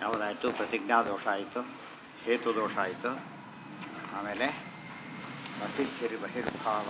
ಯಾವುದಾಯಿತು ಪ್ರತಿಜ್ಞಾ ದೋಷ ಆಯಿತು ಹೇತು ದೋಷ ಆಯಿತು ಆಮೇಲೆ ಅಸಿದ್ಧಿರ್ ಬಹಿರ್ಭಾವ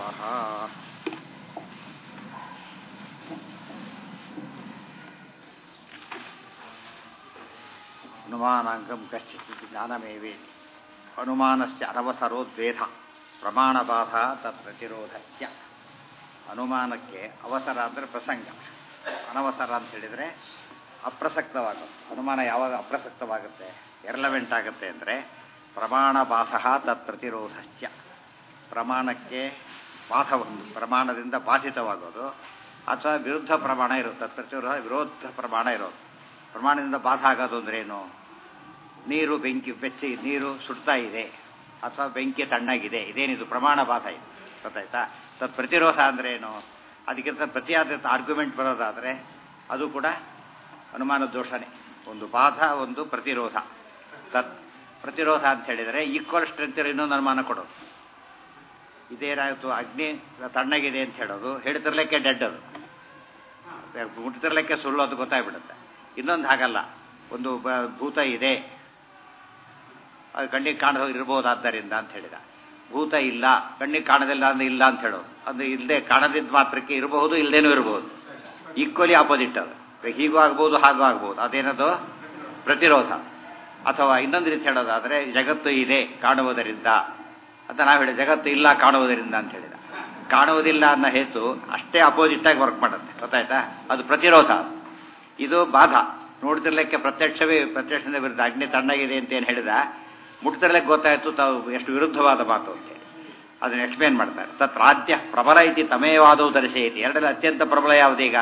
ಅನುಮಾನಾಂಗಂ ಕಶ್ಚಿತ್ ಜ್ಞಾನಮೇವೇ ಅನುಮಾನಸ್ಯ ಅನವಸರೋದ್ವೇಧ ಪ್ರಮಾಣಬಾಧ ತತ್ ಪ್ರತಿರೋಧಸ್ಯ ಅನುಮಾನಕ್ಕೆ ಅವಸರ ಅಂದರೆ ಪ್ರಸಂಗ ಅನವಸರ ಅಂತ ಹೇಳಿದರೆ ಅಪ್ರಸಕ್ತವಾಗುತ್ತೆ ಅನುಮಾನ ಯಾವಾಗ ಅಪ್ರಸಕ್ತವಾಗುತ್ತೆ ಎರಲವೆಂಟ್ ಆಗುತ್ತೆ ಅಂದರೆ ಪ್ರಮಾಣ ಬಾಧ ತತ್ ಪ್ರತಿರೋಧಸ್ಯ ಪ್ರಮಾಣಕ್ಕೆ ಬಾಧವನ್ನು ಪ್ರಮಾಣದಿಂದ ಬಾಧಿತವಾಗೋದು ಅಥವಾ ವಿರುದ್ಧ ಪ್ರಮಾಣ ಇರುತ್ತೆ ಪ್ರತಿರೋಧ ವಿರೋಧ ಪ್ರಮಾಣ ಇರೋದು ಪ್ರಮಾಣದಿಂದ ಬಾಧ ಆಗೋದು ಅಂದ್ರೇನು ನೀರು ಬೆಂಕಿ ಬೆಚ್ಚಿ ನೀರು ಸುಡ್ತಾ ಇದೆ ಅಥವಾ ಬೆಂಕಿ ತಣ್ಣಗಿದೆ ಇದೇನಿದು ಪ್ರಮಾಣ ಬಾಧ ಇದೆ ಗೊತ್ತಾಯ್ತಾ ತತ್ ಪ್ರತಿರೋಧ ಅಂದ್ರೆ ಏನು ಅದಕ್ಕಿಂತ ಪ್ರತಿಯಾದ ಆರ್ಗ್ಯುಮೆಂಟ್ ಬರೋದಾದರೆ ಅದು ಕೂಡ ಅನುಮಾನ ದೋಷನೇ ಒಂದು ಬಾಧ ಒಂದು ಪ್ರತಿರೋಧ ತತ್ ಪ್ರತಿರೋಧ ಅಂತ ಹೇಳಿದರೆ ಈಕ್ವಲ್ ಸ್ಟ್ರೆಂತ್ ಇರೋ ಇನ್ನೊಂದು ಅನುಮಾನ ಕೊಡೋದು ಇದೇನಾಯಿತು ಅಗ್ನಿ ತಣ್ಣಗಿದೆ ಅಂತ ಹೇಳೋದು ಹೇಳ್ತಿರ್ಲಿಕ್ಕೆ ಡೆಡ್ ಅದು ಮುಟ್ತಿರ್ಲಿಕ್ಕೆ ಸುಳ್ಳು ಅದು ಗೊತ್ತಾಗ್ಬಿಡುತ್ತೆ ಇನ್ನೊಂದು ಹಾಗಲ್ಲ ಒಂದು ಭೂತ ಇದೆ ಅದು ಕಣ್ಣಿಗೆ ಕಾಣದ ಇರ್ಬೋದಾದ್ದರಿಂದ ಅಂತ ಹೇಳಿದ ಭೂತ ಇಲ್ಲ ಕಣ್ಣಿಗೆ ಕಾಣದಿಲ್ಲ ಅಂದ್ರೆ ಇಲ್ಲ ಅಂತ ಹೇಳೋದು ಅದು ಇಲ್ಲದೆ ಕಾಣದಿದ್ದ ಮಾತ್ರಕ್ಕೆ ಇರಬಹುದು ಇಲ್ಲದೇನೂ ಇರಬಹುದು ಈಕ್ವಲಿ ಆಪೋಸಿಟ್ ಅದು ಹೀಗೂ ಆಗ್ಬೋದು ಹಾಗೂ ಆಗ್ಬೋದು ಅದೇನದು ಪ್ರತಿರೋಧ ಅಥವಾ ಇನ್ನೊಂದು ರೀತಿ ಹೇಳೋದಾದರೆ ಜಗತ್ತು ಇದೆ ಕಾಣುವುದರಿಂದ ಅಂತ ನಾವು ಹೇಳಿ ಜಗತ್ತು ಇಲ್ಲ ಕಾಣುವುದರಿಂದ ಅಂತ ಹೇಳಿದ ಕಾಣುವುದಿಲ್ಲ ಅನ್ನೋ ಹೇತು ಅಷ್ಟೇ ಅಪೋಸಿಟ್ ಆಗಿ ವರ್ಕ್ ಮಾಡುತ್ತೆ ಗೊತ್ತಾಯ್ತಾ ಅದು ಪ್ರತಿರೋಧ ಇದು ಬಾಧ ನೋಡ್ತಿರ್ಲಿಕ್ಕೆ ಪ್ರತ್ಯಕ್ಷವೇ ಪ್ರತ್ಯಕ್ಷದ ವಿರುದ್ಧ ಅಗ್ನಿ ತಣ್ಣಗಿದೆ ಅಂತ ಏನು ಹೇಳಿದ ಮುಟ್ತಿರ್ಲಿಕ್ಕೆ ಗೊತ್ತಾಯ್ತು ತಾವು ಎಷ್ಟು ವಿರುದ್ಧವಾದ ಮಾತು ಅಂತೇಳಿ ಅದನ್ನು ಎಕ್ಸ್ಪ್ಲೇನ್ ಮಾಡ್ತಾರೆ ತತ್ರಾದ್ಯ ಪ್ರಬಲ ಇತಿ ತಮೇವಾದವು ದರ್ಶಯತಿ ಎರಡರಲ್ಲಿ ಅತ್ಯಂತ ಪ್ರಬಲ ಯಾವುದೀಗ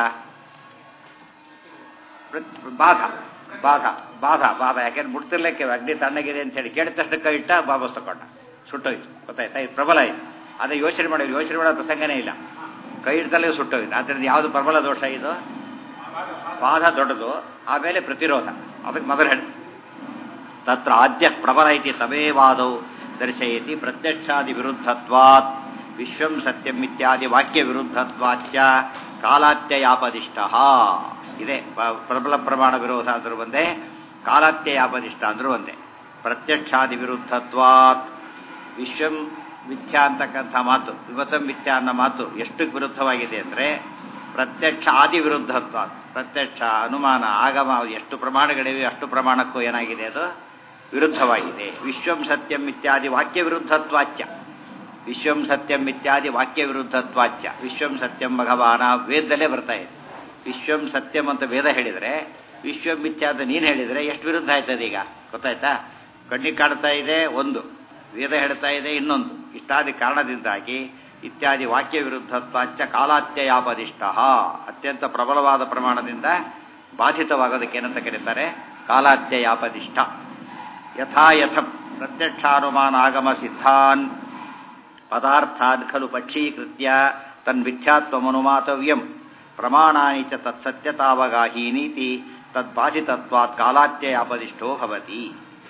ಬಾಧ ಬಾಧ ಬಾಧ ಬಾಧ ಯಾಕೆಂದ್ರೆ ಮುಟ್ತಿರ್ಲಿಕ್ಕೆ ಅಗ್ನಿ ತಣ್ಣಗಿದೆ ಅಂತ ಹೇಳಿ ಕೇಳಿದ ತಕ್ಷಣ ಕೈ ಇಟ್ಟ ವಾಪಸ್ ತಗೊಂಡ ಸುಟ್ಟೋಯ್ತು ಗೊತ್ತಾಯ್ತಾ ಇದು ಪ್ರಬಲ ಇದು ಅದೇ ಯೋಚನೆ ಮಾಡಿ ಯೋಚನೆ ಮಾಡೋ ಪ್ರಸಂಗನೇ ಇಲ್ಲ ಕೈ ಹಿಡ್ದಲ್ಲೇ ಸುಟ್ಟೋಯ್ತು ಆದ್ದರಿಂದ ಯಾವುದು ಪ್ರಬಲ ದೋಷ ಇದು ಬಾಧ ದೊಡ್ಡದು ಆಮೇಲೆ ಪ್ರತಿರೋಧ ಅದಕ್ಕೆ ಮೊದಲು ಹೇಳಿ ತತ್ರ ಆದ್ಯ ಪ್ರಬಲ ಇತಿ ತಮೇವಾದವು ದರ್ಶಯತಿ ಪ್ರತ್ಯಕ್ಷಾದಿ ವಿರುದ್ಧತ್ವಾತ್ ವಿಶ್ವಂ ಸತ್ಯಂ ಇತ್ಯಾದಿ ವಾಕ್ಯ ವಿರುದ್ಧತ್ವಾಚ ಕಾಲಾತ್ಯಯಾಪದಿಷ್ಟ ಇದೆ ಪ್ರಬಲ ಪ್ರಮಾಣ ವಿರೋಧ ಅಂದ್ರೂ ಒಂದೇ ಕಾಲಾತ್ಯಯಾಪದಿಷ್ಟ ಅಂದ್ರೂ ಒಂದೇ ಪ್ರತ್ಯಕ್ಷಾದಿ ವಿರುದ್ಧತ್ವಾತ್ ವಿಶ್ವಂ ಮಿಥ್ಯಾ ಅಂತಕ್ಕಂಥ ಮಾತು ವಿಮತಂ ಮಿಥ್ಯಾ ಅನ್ನೋ ಮಾತು ಎಷ್ಟು ವಿರುದ್ಧವಾಗಿದೆ ಅಂದರೆ ಪ್ರತ್ಯಕ್ಷ ಆದಿ ವಿರುದ್ಧತ್ವ ಪ್ರತ್ಯಕ್ಷ ಅನುಮಾನ ಆಗಮ ಎಷ್ಟು ಪ್ರಮಾಣಗಳಿವೆ ಅಷ್ಟು ಪ್ರಮಾಣಕ್ಕೂ ಏನಾಗಿದೆ ಅದು ವಿರುದ್ಧವಾಗಿದೆ ವಿಶ್ವಂ ಸತ್ಯಂ ಇತ್ಯಾದಿ ವಾಕ್ಯ ವಿರುದ್ಧತ್ವಾಚ್ಯ ವಿಶ್ವಂ ಸತ್ಯಂ ಇತ್ಯಾದಿ ವಾಕ್ಯ ವಿರುದ್ಧತ್ವಾಚ್ಯ ವಿಶ್ವಂ ಸತ್ಯಂ ಭಗವಾನ ವೇದದಲ್ಲೇ ಬರ್ತಾ ಇದೆ ವಿಶ್ವಂ ಸತ್ಯಂ ಅಂತ ವೇದ ಹೇಳಿದರೆ ವಿಶ್ವಂ ಇತ್ಯಾದ ನೀನು ಹೇಳಿದರೆ ಎಷ್ಟು ವಿರುದ್ಧ ಆಯ್ತದೆ ಈಗ ಗೊತ್ತಾಯ್ತಾ ಕಣ್ಣಿಗೆ ಕಾಣ್ತಾ ಇದೆ ಒಂದು ವೇದ ಹೇಳ್ತಾ ಇದೆ ಇನ್ನೊಂದು ಇಷ್ಟಾದಿ ಕಾರಣದಿಂದಾಗಿ ಇತ್ಯಾದಿ ವಾಕ್ಯ ವಿರುದ್ಧತ್ವಾಚ ಕಾಲಾತ್ಯಯಾಪದಿಷ್ಟ ಅತ್ಯಂತ ಪ್ರಬಲವಾದ ಪ್ರಮಾಣದಿಂದ ಬಾಧಿತವಾಗೋದಕ್ಕೆ ಏನಂತ ಕರೀತಾರೆ ಕಾಲಾತ್ಯಯಾಪದಿಷ್ಟ ಯಥಾಯಥಂ ಪ್ರತ್ಯಕ್ಷಾನುಮಾನ ಆಗಮ ಸಿದ್ಧಾನ್ ಪದಾರ್ಥಾನ್ ಖಲು ಪಕ್ಷೀಕೃತ್ಯ ತನ್ಮಿಥ್ಯಾತ್ವಮನುಮಾತವ್ಯಂ ಪ್ರಮಾಣಾನಿ ಚ ತತ್ಸತ್ಯತಾವಗಾಹೀನೀತಿ ತದ್ಬಾಧಿತತ್ವಾತ್ ಕಾಲಾತ್ಯಯಾಪದಿಷ್ಟೋ ಭವತಿ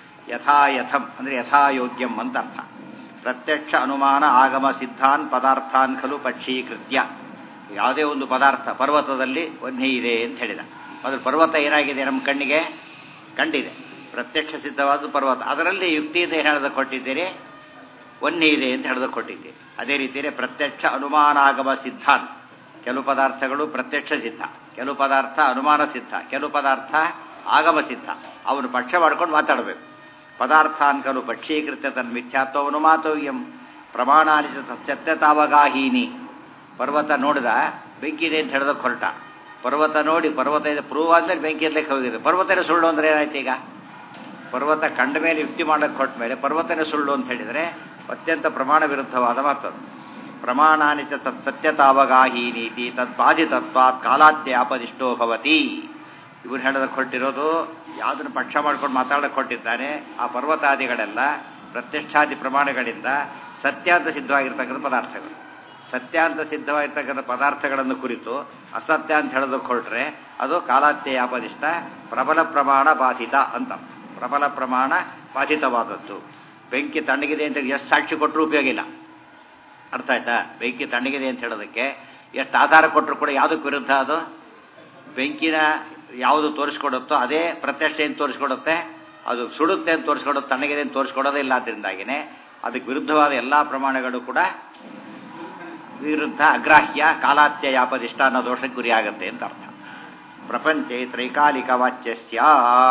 ಯಥಾಯಥಂ ಅಂದರೆ ಯಥಾಯೋಗ್ಯಂ ಅಂತ ಅರ್ಥ ಪ್ರತ್ಯಕ್ಷ ಅನುಮಾನ ಆಗಮ ಸಿದ್ಧಾನ್ ಪದಾರ್ಥಾನ್ ಖಲು ಪಕ್ಷೀಕೃತ್ಯ ಯಾವುದೇ ಒಂದು ಪದಾರ್ಥ ಪರ್ವತದಲ್ಲಿ ವನ್ಹಿ ಇದೆ ಅಂತ ಹೇಳಿದ ಅದು ಪರ್ವತ ಏನಾಗಿದೆ ನಮ್ಮ ಕಣ್ಣಿಗೆ ಕಂಡಿದೆ ಪ್ರತ್ಯಕ್ಷ ಸಿದ್ಧವಾದ ಪರ್ವತ ಅದರಲ್ಲಿ ಯುಕ್ತಿಯಿಂದ ಏನು ಹೇಳದ ಕೊಟ್ಟಿದ್ದೀರಿ ವನ್ಹಿ ಇದೆ ಅಂತ ಹೇಳದ ಕೊಟ್ಟಿದ್ದೀರಿ ಅದೇ ರೀತಿಯೇ ಪ್ರತ್ಯಕ್ಷ ಅನುಮಾನಾಗಮ ಸಿದ್ಧಾನ್ ಕೆಲವು ಪದಾರ್ಥಗಳು ಪ್ರತ್ಯಕ್ಷ ಸಿದ್ಧ ಕೆಲವು ಪದಾರ್ಥ ಅನುಮಾನ ಸಿದ್ಧ ಕೆಲವು ಪದಾರ್ಥ ಆಗಮ ಸಿದ್ಧ ಅವನು ಪಕ್ಷ ಮಾಡ್ಕೊಂಡು ಮಾತಾಡಬೇಕು ಪದಾರ್ಥಾನ್ ಕಲು ಪಕ್ಷೀಕೃತ್ಯ ತನ್ಮಿಥ್ಯಾತ್ವವನ್ನು ಮಾತವ್ಯಂ ಪ್ರಮಾಣಾನಿ ಸತ್ಯತಾವಗಾಹೀನಿ ಪರ್ವತ ನೋಡಿದ ಬೆಂಕಿ ಇದೆ ಅಂತ ಹೇಳಿದ ಹೊರಟ ಪರ್ವತ ನೋಡಿ ಪರ್ವತ ಇದೆ ಪ್ರೂವ್ ಆದ್ಮೇಲೆ ಬೆಂಕಿ ಇರ್ಲಿಕ್ಕೆ ಹೋಗಿದೆ ಪರ್ವತನೇ ಸುಳ್ಳು ಅಂದ್ರೆ ಏನಾಯ್ತು ಈಗ ಪರ್ವತ ಕಂಡ ಮೇಲೆ ಯುಕ್ತಿ ಮಾಡಕ್ಕೆ ಹೊರಟ ಮೇಲೆ ಪರ್ವತನೇ ಸುಳ್ಳು ಅಂತ ಹೇಳಿದರೆ ಅತ್ಯಂತ ಪ್ರಮಾಣ ವಿರುದ್ಧವಾದ ಮಾತು ಪ್ರಮಾಣಾನಿ ಸತ್ಯತಾವಗಾಹೀನೀತಿ ತದ್ಬಾಧಿತತ್ವಾತ್ ಕಾಲಾತ್ಯಾಪದಿಷ್ಟೋ ಭವತಿ ಇವನು ಹೇಳೋದಕ್ಕೆ ಹೊರಟಿರೋದು ಯಾವುದನ್ನು ಪಕ್ಷ ಮಾಡ್ಕೊಂಡು ಮಾತಾಡಕ್ಕೆ ಹೊರಟಿದ್ದಾನೆ ಆ ಪರ್ವತಾದಿಗಳೆಲ್ಲ ಪ್ರತ್ಯಕ್ಷಾದಿ ಪ್ರಮಾಣಗಳಿಂದ ಸತ್ಯಾಂತ ಸಿದ್ಧವಾಗಿರ್ತಕ್ಕಂಥ ಪದಾರ್ಥಗಳು ಸತ್ಯಾಂತ ಸಿದ್ಧವಾಗಿರ್ತಕ್ಕಂಥ ಪದಾರ್ಥಗಳನ್ನು ಕುರಿತು ಅಸತ್ಯ ಅಂತ ಹೇಳೋದಕ್ಕೆ ಹೊರಟ್ರೆ ಅದು ಕಾಲಾತ್ಯಯಾಪದಿಷ್ಟ ಪ್ರಬಲ ಪ್ರಮಾಣ ಬಾಧಿತ ಅಂತ ಪ್ರಬಲ ಪ್ರಮಾಣ ಬಾಧಿತವಾದದ್ದು ಬೆಂಕಿ ತಣ್ಣಗಿದೆ ಅಂತ ಎಷ್ಟು ಸಾಕ್ಷಿ ಕೊಟ್ಟರು ಉಪಯೋಗ ಇಲ್ಲ ಅರ್ಥ ಆಯ್ತಾ ಬೆಂಕಿ ತಣ್ಣಗಿದೆ ಅಂತ ಹೇಳೋದಕ್ಕೆ ಎಷ್ಟು ಆಧಾರ ಕೊಟ್ಟರು ಕೂಡ ಯಾವುದಕ್ಕೆ ವಿರುದ್ಧ ಅದು ಬೆಂಕಿನ ಯಾವುದು ತೋರಿಸ್ಕೊಡುತ್ತೋ ಅದೇ ಪ್ರತ್ಯಕ್ಷ ಏನು ತೋರಿಸ್ಕೊಡುತ್ತೆ ಅದು ಸುಡುತ್ತೆ ಅಂತ ತೋರಿಸ್ಕೊಡೋದು ತಣ್ಣಗಿದೆ ಅಂತ ತೋರಿಸ್ಕೊಡೋದೇ ಇಲ್ಲ ಅದರಿಂದಾಗಿನೇ ಅದಕ್ಕೆ ವಿರುದ್ಧವಾದ ಎಲ್ಲ ಪ್ರಮಾಣಗಳು ಕೂಡ ವಿರುದ್ಧ ಅಗ್ರಾಹ್ಯ ಕಾಲಾತ್ಯ ಯಾಪದಿಷ್ಟ ಅನ್ನೋ ದೋಷಕ್ಕೆ ಗುರಿಯಾಗುತ್ತೆ ಅಂತ ಅರ್ಥ ಪ್ರಪಂಚೆ ತ್ರೈಕಾಲಿಕ ವಾಚ್ಯಸ್ಯ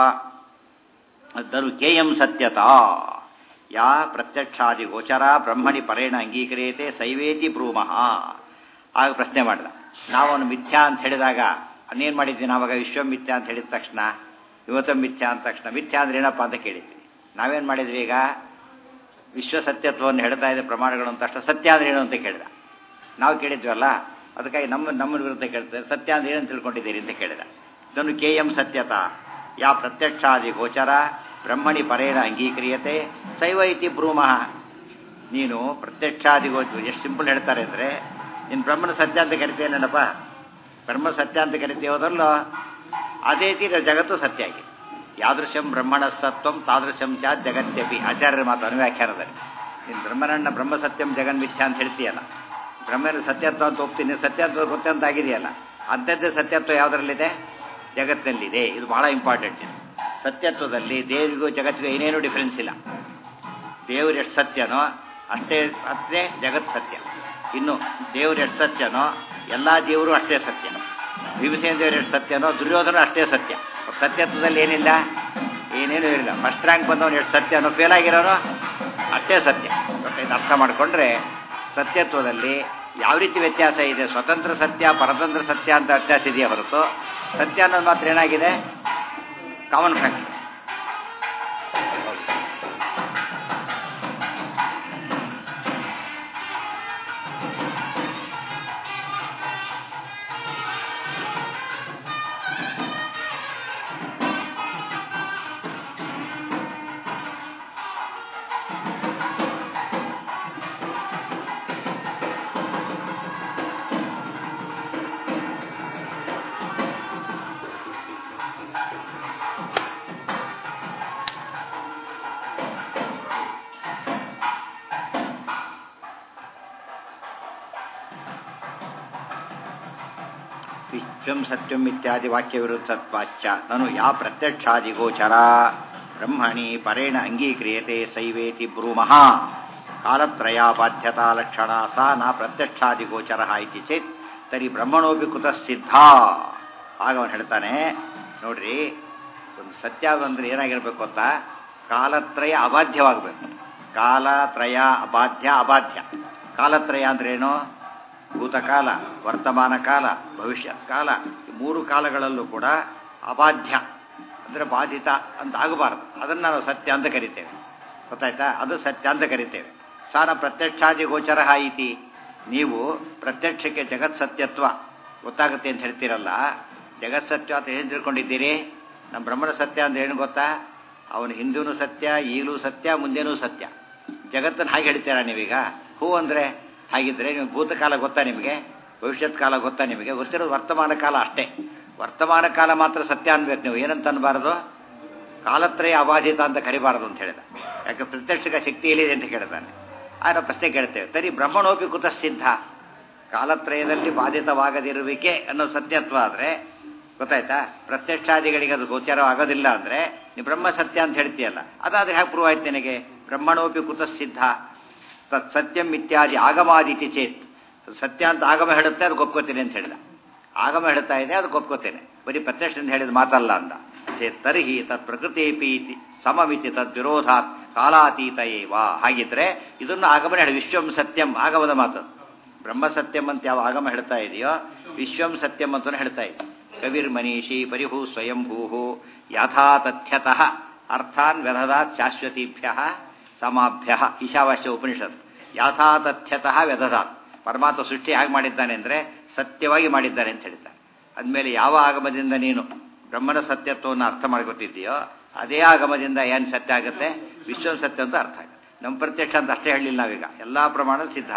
ದರು ಕೇಯಂ ಸತ್ಯತಾ ಯಾ ಪ್ರತ್ಯಕ್ಷಾದಿ ಗೋಚರ ಬ್ರಹ್ಮಣಿ ಪರೇಣ ಅಂಗೀಕ್ರಿಯತೆ ಸೈವೇತಿ ಬ್ರೂಮಃ ಆಗ ಪ್ರಶ್ನೆ ಮಾಡಿದ ನಾವೊಂದು ಮಿಥ್ಯಾ ಅಂತ ಹೇಳಿದಾಗ ಅನ್ನೇನು ಮಾಡಿದ್ವಿ ನಾವಾಗ ವಿಶ್ವ ಮಿಥ್ಯಾ ಅಂತ ಹೇಳಿದ ತಕ್ಷಣ ಇವತ್ತ ಮಿಥ್ಯಾ ಅಂದ ತಕ್ಷಣ ಮಿಥ್ಯಾ ಅಂದ್ರೆ ಏನಪ್ಪ ಅಂತ ಕೇಳಿದ್ವಿ ನಾವೇನು ಮಾಡಿದ್ವಿ ಈಗ ವಿಶ್ವ ಸತ್ಯತ್ವವನ್ನು ಹೇಳ್ತಾ ಇದೆ ಪ್ರಮಾಣಗಳು ಅಂತ ತಕ್ಷಣ ಸತ್ಯ ಅಂದ್ರೆ ಏನು ಅಂತ ಕೇಳಿದ ನಾವು ಕೇಳಿದ್ವಲ್ಲ ಅದಕ್ಕಾಗಿ ನಮ್ಮ ನಮ್ಮ ವಿರುದ್ಧ ಕೇಳ್ತಾರೆ ಸತ್ಯ ಅಂದ್ರೆ ಏನಂತ ತಿಳ್ಕೊಂಡಿದ್ದೀರಿ ಅಂತ ಕೇಳಿದ ಇದನ್ನು ಕೆ ಎಂ ಸತ್ಯತಾ ಯಾ ಪ್ರತ್ಯಕ್ಷಾದಿ ಗೋಚರ ಬ್ರಹ್ಮಣಿ ಪರೇಣ ಅಂಗೀಕ್ರಿಯತೆ ಶೈವ ಇತಿ ಬ್ರೂಮಃ ನೀನು ಪ್ರತ್ಯಕ್ಷಾದಿ ಗೋಚರ ಎಷ್ಟು ಸಿಂಪಲ್ ಹೇಳ್ತಾರೆ ಅಂದರೆ ನೀನು ಬ್ರಹ್ಮನ ಸತ್ಯ ಅಂತ ಕರಿತೀಯೇನಪ್ಪ ಬ್ರಹ್ಮ ಸತ್ಯ ಅಂತ ಕರಿತೀಯೋದಲ್ಲೋ ಅದೇ ರೀತಿ ಜಗತ್ತು ಸತ್ಯ ಆಗಿದೆ ಯಾದೃಶಂ ಬ್ರಹ್ಮಣ ಸತ್ವಂ ತಾದೃಶಂ ಚ ಜಗತ್ಯಪಿ ಆಚಾರ್ಯರ ಮಾತು ಅನುವ್ಯಾಖ್ಯಾನದಲ್ಲಿ ನೀನು ಬ್ರಹ್ಮನನ್ನ ಬ್ರಹ್ಮ ಸತ್ಯಂ ಜಗನ್ಮಿಥ್ಯ ಅಂತ ಹೇಳ್ತೀಯಲ್ಲ ಬ್ರಹ್ಮನ ಸತ್ಯತ್ವ ಅಂತ ಒಪ್ತೀನಿ ಸತ್ಯತ್ವ ಗೊತ್ತೇ ಅಂತ ಆಗಿದೆಯಲ್ಲ ಅಂಥದ್ದೇ ಸತ್ಯತ್ವ ಯಾವುದರಲ್ಲಿದೆ ಜಗತ್ತಿನಲ್ಲಿದೆ ಇದು ಬಹಳ ಇಂಪಾರ್ಟೆಂಟ್ ಇದು ಸತ್ಯತ್ವದಲ್ಲಿ ದೇವರಿಗೂ ಜಗತ್ತಿಗೂ ಏನೇನೂ ಡಿಫರೆನ್ಸ್ ಇಲ್ಲ ದೇವರು ಎಷ್ಟು ಸತ್ಯನೋ ಅಷ್ಟೇ ಅಷ್ಟೇ ಜಗತ್ ಸತ್ಯ ಇನ್ನು ದೇವರು ಎಷ್ಟು ಸತ್ಯನೋ ಎಲ್ಲ ದೇವರು ಅಷ್ಟೇ ಸತ್ಯ ಭೀಮಸೇನ ದೇವರು ಎಷ್ಟು ಸತ್ಯನೋ ದುರ್ಯೋಧನ ಅಷ್ಟೇ ಸತ್ಯ ಸತ್ಯತ್ವದಲ್ಲಿ ಏನಿಲ್ಲ ಏನೇನೂ ಇಲ್ಲ ಫಸ್ಟ್ ರ್ಯಾಂಕ್ ಬಂದವನು ಎಷ್ಟು ಸತ್ಯನೋ ಫೇಲ್ ಆಗಿರೋನು ಅಷ್ಟೇ ಸತ್ಯ ಇದು ಅರ್ಥ ಮಾಡಿಕೊಂಡ್ರೆ ಸತ್ಯತ್ವದಲ್ಲಿ ಯಾವ ರೀತಿ ವ್ಯತ್ಯಾಸ ಇದೆ ಸ್ವತಂತ್ರ ಸತ್ಯ ಪರತಂತ್ರ ಸತ್ಯ ಅಂತ ವ್ಯತ್ಯಾಸ ಇದೆಯಾ ಹೊರತು ಸತ್ಯ ಅನ್ನೋದು ಮಾತ್ರ ಏನಾಗಿದೆ ಕಾಮನ್ ಫ್ಯಾಕ್ಟ್ ವಿಶ್ವಂ ಸತ್ಯಂ ಇತ್ಯಾದಿ ವಾಕ್ಯ ವಿರುದ್ಧತ್ವಾಚ್ಚ ನಾನು ಯಾ ಪ್ರತ್ಯಕ್ಷಾದಿ ಗೋಚರ ಬ್ರಹ್ಮಣಿ ಪರೇಣ ಅಂಗೀಕ್ರಿಯತೆ ಸೈವೇತಿ ಬ್ರೂಮಃ ಕಾಲತ್ರಯ ಬಾಧ್ಯತಾ ಲಕ್ಷಣ ಸಾ ನ ಪ್ರತ್ಯಕ್ಷಾದಿ ಗೋಚರ ಇತಿ ಚೇತ್ ತರಿ ಬ್ರಹ್ಮಣೋಪಿ ಕುತ ಸಿದ್ಧ ಆಗ ಅವನು ಹೇಳ್ತಾನೆ ನೋಡ್ರಿ ಒಂದು ಸತ್ಯ ಅಂದ್ರೆ ಏನಾಗಿರ್ಬೇಕು ಅಂತ ಕಾಲತ್ರಯ ಅಬಾಧ್ಯವಾಗಬೇಕು ಕಾಲತ್ರಯ ಅಬಾಧ್ಯ ಅಬಾಧ್ಯ ಕಾಲತ್ರಯ ಅಂದ್ರೇನು ಭೂತಕಾಲ ವರ್ತಮಾನ ಕಾಲ ಭವಿಷ್ಯತ್ ಕಾಲ ಈ ಮೂರು ಕಾಲಗಳಲ್ಲೂ ಕೂಡ ಅಬಾಧ್ಯ ಅಂದರೆ ಬಾಧಿತ ಅಂತ ಆಗಬಾರ್ದು ಅದನ್ನು ನಾವು ಸತ್ಯ ಅಂತ ಕರಿತೇವೆ ಗೊತ್ತಾಯ್ತಾ ಅದು ಸತ್ಯ ಅಂತ ಕರಿತೇವೆ ಸಾನ ಪ್ರತ್ಯಕ್ಷಾದಿ ಗೋಚರ ಇತಿ ನೀವು ಪ್ರತ್ಯಕ್ಷಕ್ಕೆ ಜಗತ್ ಸತ್ಯತ್ವ ಗೊತ್ತಾಗುತ್ತೆ ಅಂತ ಹೇಳ್ತೀರಲ್ಲ ಜಗತ್ ಸತ್ಯ ಅಂತ ಏನು ತಿಳ್ಕೊಂಡಿದ್ದೀರಿ ನಮ್ಮ ಬ್ರಹ್ಮನ ಸತ್ಯ ಅಂದ್ರೆ ಏನು ಗೊತ್ತಾ ಅವನು ಹಿಂದೂನು ಸತ್ಯ ಈಗಲೂ ಸತ್ಯ ಮುಂದೆನೂ ಸತ್ಯ ಜಗತ್ತನ್ನು ಹಾಗೆ ಹೇಳ್ತೀರಾ ನೀವೀಗ ಹೂ ಅಂದರೆ ಹಾಗಿದ್ರೆ ನೀವು ಭೂತಕಾಲ ಗೊತ್ತಾ ನಿಮಗೆ ಭವಿಷ್ಯತ್ ಕಾಲ ಗೊತ್ತಾ ನಿಮಗೆ ಗೊತ್ತಿರೋದು ವರ್ತಮಾನ ಕಾಲ ಅಷ್ಟೇ ವರ್ತಮಾನ ಕಾಲ ಮಾತ್ರ ಸತ್ಯ ಅನ್ಬೇಕು ನೀವು ಏನಂತ ಅನ್ಬಾರದು ಕಾಲತ್ರಯ ಅಬಾಧಿತ ಅಂತ ಕರಿಬಾರದು ಅಂತ ಹೇಳಿದ ಯಾಕೆ ಪ್ರತ್ಯಕ್ಷಕ ಶಕ್ತಿ ಎಲ್ಲಿದೆ ಅಂತ ಕೇಳಿದಾನೆ ಆಗ ಪ್ರಶ್ನೆ ಕೇಳ್ತೇವೆ ತರಿ ಬ್ರಹ್ಮಣೋಪಿ ಕುತ ಸಿದ್ಧ ಕಾಲತ್ರಯದಲ್ಲಿ ಬಾಧಿತವಾಗದಿರುವಿಕೆ ಅನ್ನೋ ಸತ್ಯತ್ವ ಆದರೆ ಗೊತ್ತಾಯ್ತಾ ಪ್ರತ್ಯಕ್ಷಾದಿಗಳಿಗೆ ಅದು ಗೋಚರ ಆಗೋದಿಲ್ಲ ಅಂದರೆ ನೀವು ಬ್ರಹ್ಮ ಸತ್ಯ ಅಂತ ಹೇಳ್ತೀಯಲ್ಲ ಅದಾದ್ರೆ ಹೇಗೆ ಪ್ರೂವ್ ಆಯ್ತು ನಿನಗೆ ಬ್ರಹ್ಮಣೋಪಿ ಕುತ ಸಿದ್ಧ ತತ್ ಸತ್ಯಂ ಇತ್ಯಾದಿ ಆಗಮಾದಿತಿ ಚೇತ್ ಸತ್ಯ ಅಂತ ಆಗಮ ಹೇಳುತ್ತೆ ಅದು ಒಪ್ಕೋತೀನಿ ಅಂತ ಹೇಳಿದ ಆಗಮ ಹೇಳ್ತಾ ಇದೆ ಅದು ಒಪ್ಕೋತೇನೆ ಬರೀ ಪ್ರತ್ಯಕ್ಷದಿಂದ ಹೇಳಿದ ಮಾತಲ್ಲ ಅಂದ ಚೇತ್ ತರ್ಹಿ ತತ್ ಪ್ರಕೃತಿಪಿ ಸಮಮಿತಿ ತದ್ ವಿರೋಧಾತ್ ಕಾಲಾತೀತ ಏವ ಹಾಗಿದ್ರೆ ಇದನ್ನು ಆಗಮನ ಹೇಳಿ ವಿಶ್ವಂ ಸತ್ಯಂ ಆಗಮದ ಮಾತು ಬ್ರಹ್ಮ ಸತ್ಯಂ ಅಂತ ಯಾವ ಆಗಮ ಹೇಳ್ತಾ ಇದೆಯೋ ವಿಶ್ವಂ ಸತ್ಯಂ ಅಂತ ಹೇಳ್ತಾ ಇದೆ ಕವಿರ್ ಮನೀಷಿ ಪರಿಭೂ ಸ್ವಯಂಭೂ ಯಥಾ ತಥ್ಯತಃ ಅರ್ಥಾನ್ ವ್ಯಧದಾತ್ ಶಾಶ್ವತೀಭ್ಯ ಸಮಾಭ್ಯ ಈಶಾವಾಸ್ಯ ಉಪನಿಷತ್ ಯಥಾ ತಥ್ಯತಃ ವ್ಯಧದಾತ್ ಪರಮಾತ್ಮ ಸೃಷ್ಟಿ ಹೇಗೆ ಮಾಡಿದ್ದಾನೆ ಅಂದರೆ ಸತ್ಯವಾಗಿ ಮಾಡಿದ್ದಾನೆ ಅಂತ ಹೇಳ್ತಾರೆ ಅಂದಮೇಲೆ ಯಾವ ಆಗಮದಿಂದ ನೀನು ಬ್ರಹ್ಮನ ಸತ್ಯತ್ವವನ್ನು ಅರ್ಥ ಮಾಡ್ಕೊತಿದ್ದೀಯೋ ಅದೇ ಆಗಮದಿಂದ ಏನು ಸತ್ಯ ಆಗುತ್ತೆ ವಿಶ್ವ ಸತ್ಯ ಅಂತ ಅರ್ಥ ಆಗುತ್ತೆ ನಮ್ಮ ಪ್ರತ್ಯಕ್ಷ ಅಂತ ಅಷ್ಟೇ ಹೇಳಿಲ್ಲ ನಾವೀಗ ಎಲ್ಲ ಪ್ರಮಾಣದ ಸಿದ್ಧ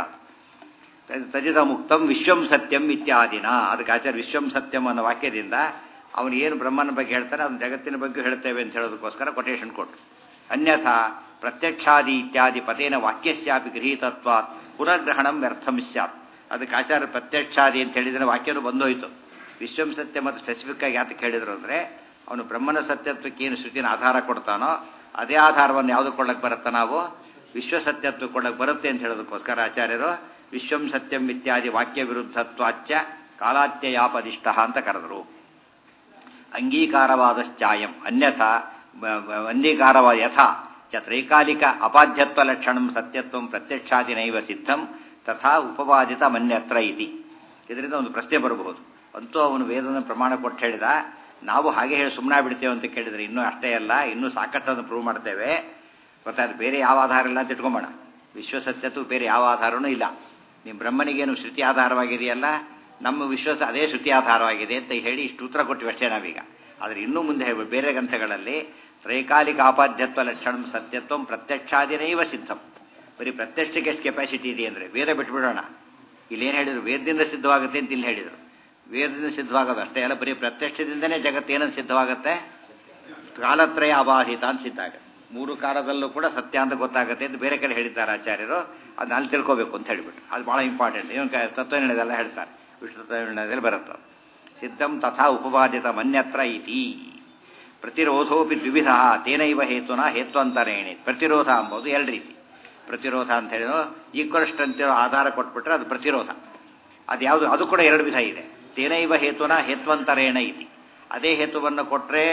ತಜಿದ ಮುಕ್ತಂ ವಿಶ್ವಂ ಸತ್ಯಂ ಇತ್ಯಾದಿನ ಅದಕ್ಕೆ ಆಚಾರ್ಯ ವಿಶ್ವಂ ಸತ್ಯಂ ಅನ್ನೋ ವಾಕ್ಯದಿಂದ ಅವನು ಏನು ಬ್ರಹ್ಮನ ಬಗ್ಗೆ ಹೇಳ್ತಾನೆ ಅದನ್ನು ಜಗತ್ತಿನ ಬಗ್ಗೆ ಹೇಳ್ತೇವೆ ಅಂತ ಹೇಳೋದಕ್ಕೋಸ್ಕರ ಕೊಟೇಶನ್ ಕೊಟ್ಟು ಅನ್ಯಥಾ ಪ್ರತ್ಯಕ್ಷಾದಿ ಇತ್ಯಾದಿ ಪದೇನ ವಾಕ್ಯಸ್ಯಾಪಿ ಗೃಹೀತತ್ವಾತ್ ಪುನರ್ಗ್ರಹಣಂ ವ್ಯರ್ಥಂ ಸ್ಯಾತ್ ಅದಕ್ಕೆ ಆಚಾರ್ಯ ಪ್ರತ್ಯಕ್ಷಾದಿ ಅಂತ ಹೇಳಿದ್ರೆ ವಾಕ್ಯನೂ ಬಂದೋಯ್ತು ವಿಶ್ವಂ ಸತ್ಯ ಮತ್ತು ಸ್ಪೆಸಿಫಿಕ್ ಆಗಿ ಯಾತಕ್ಕೆ ಹೇಳಿದ್ರು ಅಂದರೆ ಅವನು ಬ್ರಹ್ಮನ ಸತ್ಯತ್ವಕ್ಕೆ ಏನು ಶ್ರುತಿನ ಆಧಾರ ಕೊಡ್ತಾನೋ ಅದೇ ಆಧಾರವನ್ನು ಯಾವುದು ಕೊಳ್ಳಕ್ಕೆ ಬರುತ್ತಾ ನಾವು ವಿಶ್ವ ಸತ್ಯತ್ವ ಕೊಳ್ಳಕ್ಕೆ ಬರುತ್ತೆ ಅಂತ ಹೇಳೋದಕ್ಕೋಸ್ಕರ ಆಚಾರ್ಯರು ವಿಶ್ವಂ ಸತ್ಯಂ ಇತ್ಯಾದಿ ವಾಕ್ಯ ವಿರುದ್ಧತ್ವಾಚ್ಯ ಕಾಲಾತ್ಯಯಾಪದಿಷ್ಟ ಅಂತ ಕರೆದರು ಅಂಗೀಕಾರವಾದಶ್ಚಾಯಂ ಅನ್ಯಥಾ ಅಂಗೀಕಾರವಾದ ಯಥಾ ಚ ತ್ರೈಕಾಲಿಕ ಅಪಾಧ್ಯತ್ವ ಲಕ್ಷಣಂ ಸತ್ಯತ್ವಂ ಪ್ರತ್ಯಕ್ಷಾದಿನೈವ ಸಿದ್ಧಂ ತಥಾ ಉಪವಾದಿತ ಮನ್ಯತ್ರ ಇತಿ ಇದರಿಂದ ಒಂದು ಪ್ರಶ್ನೆ ಬರಬಹುದು ಅಂತೂ ಅವನು ವೇದನ ಪ್ರಮಾಣ ಕೊಟ್ಟು ಹೇಳಿದ ನಾವು ಹಾಗೆ ಹೇಳಿ ಸುಮ್ಮನೆ ಬಿಡ್ತೇವೆ ಅಂತ ಕೇಳಿದ್ರೆ ಇನ್ನೂ ಅಷ್ಟೇ ಅಲ್ಲ ಇನ್ನೂ ಸಾಕಷ್ಟನ್ನು ಪ್ರೂವ್ ಮಾಡ್ತೇವೆ ಗೊತ್ತಾಯ್ತು ಬೇರೆ ಯಾವ ಆಧಾರ ಇಲ್ಲ ಅಂತ ಇಟ್ಕೊಂಬೋಣ ವಿಶ್ವಸತ್ಯತ್ವ ಬೇರೆ ಯಾವ ಆಧಾರನೂ ಇಲ್ಲ ನಿಮ್ಮ ಬ್ರಹ್ಮನಿಗೇನು ಶ್ರುತಿ ಆಧಾರವಾಗಿದೆಯಲ್ಲ ನಮ್ಮ ವಿಶ್ವಾಸ ಅದೇ ಶ್ರುತಿ ಆಧಾರವಾಗಿದೆ ಅಂತ ಹೇಳಿ ಇಷ್ಟು ಉತ್ತರ ಕೊಟ್ಟಿವಿ ಅಷ್ಟೇ ನಾವೀಗ ಆದರೆ ಇನ್ನೂ ಮುಂದೆ ಬೇರೆ ಗ್ರಂಥಗಳಲ್ಲಿ ತ್ರೈಕಾಲಿಕ ಆಪಾದ್ಯತ್ವ ಲಕ್ಷಣ ಸತ್ಯತ್ವಂ ಪ್ರತ್ಯಕ್ಷಾದಿನೈವ ಸಿದ್ಧಂ ಬರೀ ಪ್ರತ್ಯಕ್ಷಕ್ಕೆ ಎಷ್ಟು ಕೆಪಾಸಿಟಿ ಇದೆ ಅಂದರೆ ವೇದ ಬಿಟ್ಬಿಡೋಣ ಇಲ್ಲೇನು ಹೇಳಿದ್ರು ವೇದದಿಂದ ಸಿದ್ಧವಾಗುತ್ತೆ ಅಂತ ಇಲ್ಲಿ ಹೇಳಿದರು ವೇದದಿಂದ ಸಿದ್ಧವಾಗೋದು ಅಷ್ಟೇ ಅಲ್ಲ ಬರೀ ಪ್ರತ್ಯಕ್ಷದಿಂದನೇ ಜಗತ್ತೇನಂತ ಸಿದ್ಧವಾಗುತ್ತೆ ಕಾಲತ್ರಯ ಅಬಾಧಿತ ಅಂತ ಸಿದ್ಧ ಆಗುತ್ತೆ ಮೂರು ಕಾಲದಲ್ಲೂ ಕೂಡ ಸತ್ಯ ಅಂತ ಗೊತ್ತಾಗುತ್ತೆ ಅಂತ ಬೇರೆ ಕಡೆ ಹೇಳಿದ್ದಾರೆ ಆಚಾರ್ಯರು ಅದನ್ನ ಅಲ್ಲಿ ತಿಳ್ಕೋಬೇಕು ಅಂತ ಹೇಳಿಬಿಟ್ಟು ಅದು ಭಾಳ ಇಂಪಾರ್ಟೆಂಟ್ ಇವನ್ ತತ್ವನಿರ್ಣಯದೆಲ್ಲ ಹೇಳ್ತಾರೆ ವಿಷ್ಣು ತತ್ವನಿರ್ಣಯದಲ್ಲಿ ಬರುತ್ತೆ ಸಿದ್ಧಂ ತಥಾ ಉಪವಾದಿತ ಮನ್ಯತ್ರ ಇತಿ ಪ್ರತಿರೋಧೋಪಿ ದ್ವಿವಿಧ ತೇನೈವ ಹೇತುನ ಹೇತ್ವಂತರೇಣಿ ಪ್ರತಿರೋಧ ಅಂಬೋದು ಎರಡು ರೀತಿ ಪ್ರತಿರೋಧ ಅಂತ ಹೇಳಿದ್ರು ಈಕ್ವಲಿಸ್ಟ್ ಅಂತೇಳೋ ಆಧಾರ ಕೊಟ್ಬಿಟ್ರೆ ಅದು ಪ್ರತಿರೋಧ ಅದು ಯಾವುದು ಅದು ಕೂಡ ಎರಡು ವಿಧ ಇದೆ ತೇನೈವ ಹೇತುನ ಹೇತ್ವಂತರೇಣ ಇತಿ ಅದೇ ಹೇತುವನ್ನು ಕೊಟ್ಟರೆ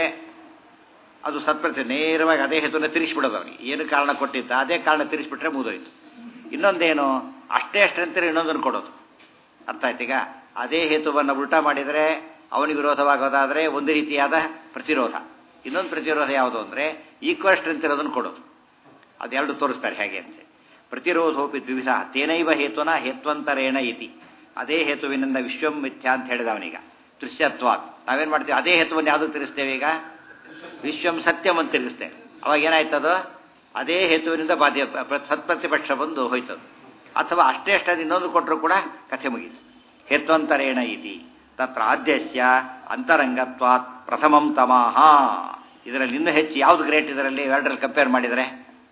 ಅದು ಸತ್ಪ್ರತಿ ನೇರವಾಗಿ ಅದೇ ಹೇತುನ ತಿರ್ಗಿಸ್ಬಿಡೋದು ಅವನಿಗೆ ಏನು ಕಾರಣ ಕೊಟ್ಟಿದ್ದ ಅದೇ ಕಾರಣ ತಿರ್ಗಿಸ್ಬಿಟ್ರೆ ಮುಗಿದೋಯ್ತು ಇನ್ನೊಂದೇನು ಅಷ್ಟೇ ಅಷ್ಟೇ ಅಂತಾರೆ ಇನ್ನೊಂದನ್ನು ಕೊಡೋದು ಅರ್ಥ ಆಯ್ತು ಈಗ ಅದೇ ಹೇತುವನ್ನು ಉಲ್ಟಾ ಮಾಡಿದರೆ ಅವನಿಗೆ ವಿರೋಧವಾಗೋದಾದರೆ ಒಂದು ರೀತಿಯಾದ ಪ್ರತಿರೋಧ ಇನ್ನೊಂದು ಪ್ರತಿರೋಧ ಯಾವುದು ಅಂದರೆ ಈಕ್ವಲ್ ಸ್ಟ್ರೆಂತ್ ಇರೋದನ್ನು ಕೊಡೋದು ಅದೆರಡು ತೋರಿಸ್ತಾರೆ ಹೇಗೆ ಅಂತ ಪ್ರತಿರೋಧೋಪಿ ದ್ವಿವಿಧ ತೇನೈವ ಹೇತುನ ಹೇತ್ವಂತರೇಣ ಇತಿ ಅದೇ ಹೇತುವಿನಿಂದ ವಿಶ್ವಂ ಮಿಥ್ಯಾ ಅಂತ ಹೇಳಿದ ಅವನೀಗ ದೃಶ್ಯತ್ವಾತ್ ನಾವೇನು ಮಾಡ್ತೀವಿ ಅದೇ ಹೇತುವನ್ನು ಯಾವುದು ತಿರ್ಸ್ತೇವೆ ಈಗ ವಿಶ್ವಂ ಸತ್ಯಂ ಅಂತ ತಿರುಗಿಸ್ತೇವೆ ಅವಾಗ ಏನಾಯ್ತದು ಅದೇ ಹೇತುವಿನಿಂದ ಬಾಧ್ಯ ಸತ್ಪ್ರತಿಪಕ್ಷ ಬಂದು ಹೋಯ್ತದು ಅಥವಾ ಅಷ್ಟೇ ಅಷ್ಟೇ ಇನ್ನೊಂದು ಕೊಟ್ಟರು ಕೂಡ ಕಥೆ ಮುಗೀತು ಹೇತ್ವಂತರೇಣ ಇತಿ ತತ್ರ ಆದ್ಯಸ್ಯ ಅಂತರಂಗತ್ವಾತ್ ಪ್ರಥಮಂ ತಮಾಹ ಇದರಲ್ಲಿ ಇನ್ನೂ ಹೆಚ್ಚು ಯಾವುದು ಗ್ರೇಟ್ ಇದರಲ್ಲಿ ಎರಡರಲ್ಲಿ ಕಂಪೇರ್ ಮಾಡಿದರೆ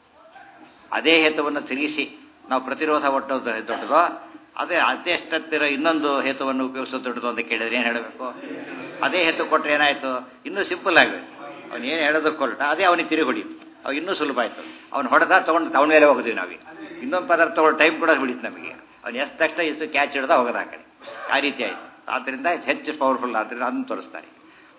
ಅದೇ ಹೇತುವನ್ನು ತಿರುಗಿಸಿ ನಾವು ಪ್ರತಿರೋಧ ಒಟ್ಟೋದು ದೊಡ್ಡದು ಅದೇ ಅದೇ ಅಷ್ಟತ್ತಿರೋ ಇನ್ನೊಂದು ಹೇತುವನ್ನು ಉಪಯೋಗಿಸೋದು ದೊಡ್ಡದು ಅಂತ ಕೇಳಿದ್ರೆ ಏನು ಹೇಳಬೇಕು ಅದೇ ಹೇತು ಕೊಟ್ಟರೆ ಏನಾಯಿತು ಇನ್ನೂ ಸಿಂಪಲ್ ಆಗಬೇಕು ಅವನು ಏನು ಹೇಳೋದಕ್ಕೆ ಹೊರಟ ಅದೇ ಅವನಿಗೆ ತಿರುಗಿ ಹೊಡೀತು ಅವು ಇನ್ನೂ ಸುಲಭ ಆಯಿತು ಅವ್ನು ಹೊಡೆದ ತೊಗೊಂಡು ತಗೊಂಡ ಮೇಲೆ ಹೋಗ್ತೀವಿ ನಾವೀಗ ಇನ್ನೊಂದು ಪದಾರ್ಥ ತಗೊಳ್ಳೋ ಟೈಮ್ ಕೂಡ ಬಿಡಿತು ನಮಗೆ ಅವ್ನು ಎಷ್ಟು ತಕ್ಷಣ ಇಷ್ಟು ಕ್ಯಾಚ್ ಹಿಡ್ದ ಹೋಗೋದು ಆ ಕಡೆ ಆ ರೀತಿ ಆಯಿತು ಆದ್ದರಿಂದ ಹೆಚ್ಚು ಪವರ್ಫುಲ್ ಆದ್ದರಿಂದ ಅದನ್ನು ತೋರಿಸ್ತಾರೆ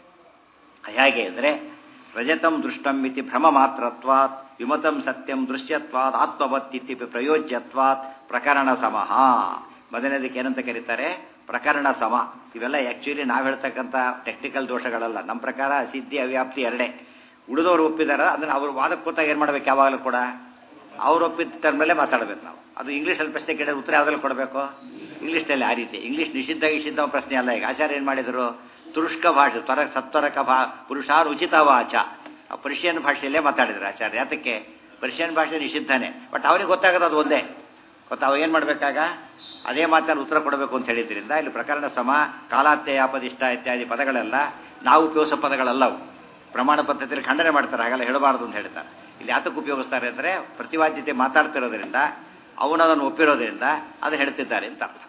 ಹೇಗೆ ಅಂದರೆ ರಜತಂ ದೃಷ್ಟಂ ಇತಿ ಭ್ರಮ ಮಾತ್ರತ್ವಾತ್ ವಿಮತಂ ಸತ್ಯಂ ದೃಶ್ಯತ್ವಾತ್ ಆತ್ಮವತ್ ಇತಿ ಪ್ರಯೋಜ್ಯತ್ವಾತ್ ಪ್ರಕರಣ ಸಮಃ ಮೊದಲನೇದಕ್ಕೆ ಏನಂತ ಕರೀತಾರೆ ಪ್ರಕರಣ ಸಮ ಇವೆಲ್ಲ ಆ್ಯಕ್ಚುಲಿ ನಾವು ಹೇಳ್ತಕ್ಕಂಥ ಟೆಕ್ನಿಕಲ್ ದೋಷಗಳಲ್ಲ ನಮ್ಮ ಪ್ರಕಾರ ಸಿದ್ಧಿ ಅವ್ಯಾಪ್ತಿ ಎರಡೇ ಉಳಿದವರು ಒಪ್ಪಿದಾರ ಅದನ್ನು ಅವರು ವಾದಕ್ಕೆ ಕೂತಾಗ ಏನು ಮಾಡ್ಬೇಕು ಯಾವಾಗಲೂ ಕೂಡ ಅವ್ರು ಒಪ್ಪಿದ ಮೇಲೆ ಮಾತಾಡಬೇಕು ನಾವು ಅದು ಇಂಗ್ಲೀಷಲ್ಲಿ ಪ್ರಶ್ನೆ ಕೇಳಿದ್ರೆ ಉತ್ತರ ಯಾವ್ದ್ರಲ್ಲಿ ಕೊಡಬೇಕು ಇಂಗ್ಲೀಷ್ನಲ್ಲಿ ಆ ರೀತಿ ಇಂಗ್ಲೀಷ್ ನಿಷಿದ್ಧ ನಿಷಿದ್ಧ ಪ್ರಶ್ನೆ ಅಲ್ಲ ಈಗ ಆಚಾರ್ಯ ಏನು ಮಾಡಿದರು ತುರುಷ್ಕ ಭಾಷೆ ತ್ವರ ಸತ್ವರಕ ಭಾ ಪುರುಷಾರ್ ಉಚಿತ ವಾಚ ಆ ಪರ್ಷಿಯನ್ ಭಾಷೆಯಲ್ಲೇ ಮಾತಾಡಿದ್ರು ಆಚಾರ್ಯ ಅದಕ್ಕೆ ಪರ್ಷಿಯನ್ ಭಾಷೆ ನಿಷಿದ್ಧನೇ ಬಟ್ ಅವನಿಗೆ ಗೊತ್ತಾಗೋದು ಅದು ಒಂದೇ ಗೊತ್ತಾ ಅವ ಏನು ಮಾಡಬೇಕಾಗ ಅದೇ ಮಾತಲ್ಲಿ ಉತ್ತರ ಕೊಡಬೇಕು ಅಂತ ಹೇಳಿದ್ರಿಂದ ಇಲ್ಲಿ ಪ್ರಕರಣ ಸಮ ಕಾಲಾತ್ಯಯಾಪದಿಷ್ಟ ಇತ್ಯಾದಿ ಪದಗಳೆಲ್ಲ ನಾವು ಉಪಯೋಗಿಸೋ ಪದಗಳಲ್ಲವು ಪ್ರಮಾಣ ಪದ್ಧತಿಯಲ್ಲಿ ಖಂಡನೆ ಮಾಡ್ತಾರೆ ಹಾಗೆಲ್ಲ ಹೇಳಬಾರ್ದು ಅಂತ ಹೇಳ್ತಾರೆ ಇಲ್ಲಿ ಯಾತಕ್ಕೆ ಉಪಯೋಗಿಸ್ತಾರೆ ಅಂದರೆ ಪ್ರತಿವಾದ್ಯತೆ ಮಾತಾಡ್ತಿರೋದ್ರಿಂದ ಅವನದನ್ನು ಒಪ್ಪಿರೋದ್ರಿಂದ ಅದು ಹೇಳ್ತಿದ್ದಾರೆ ಅಂತ ಅರ್ಥ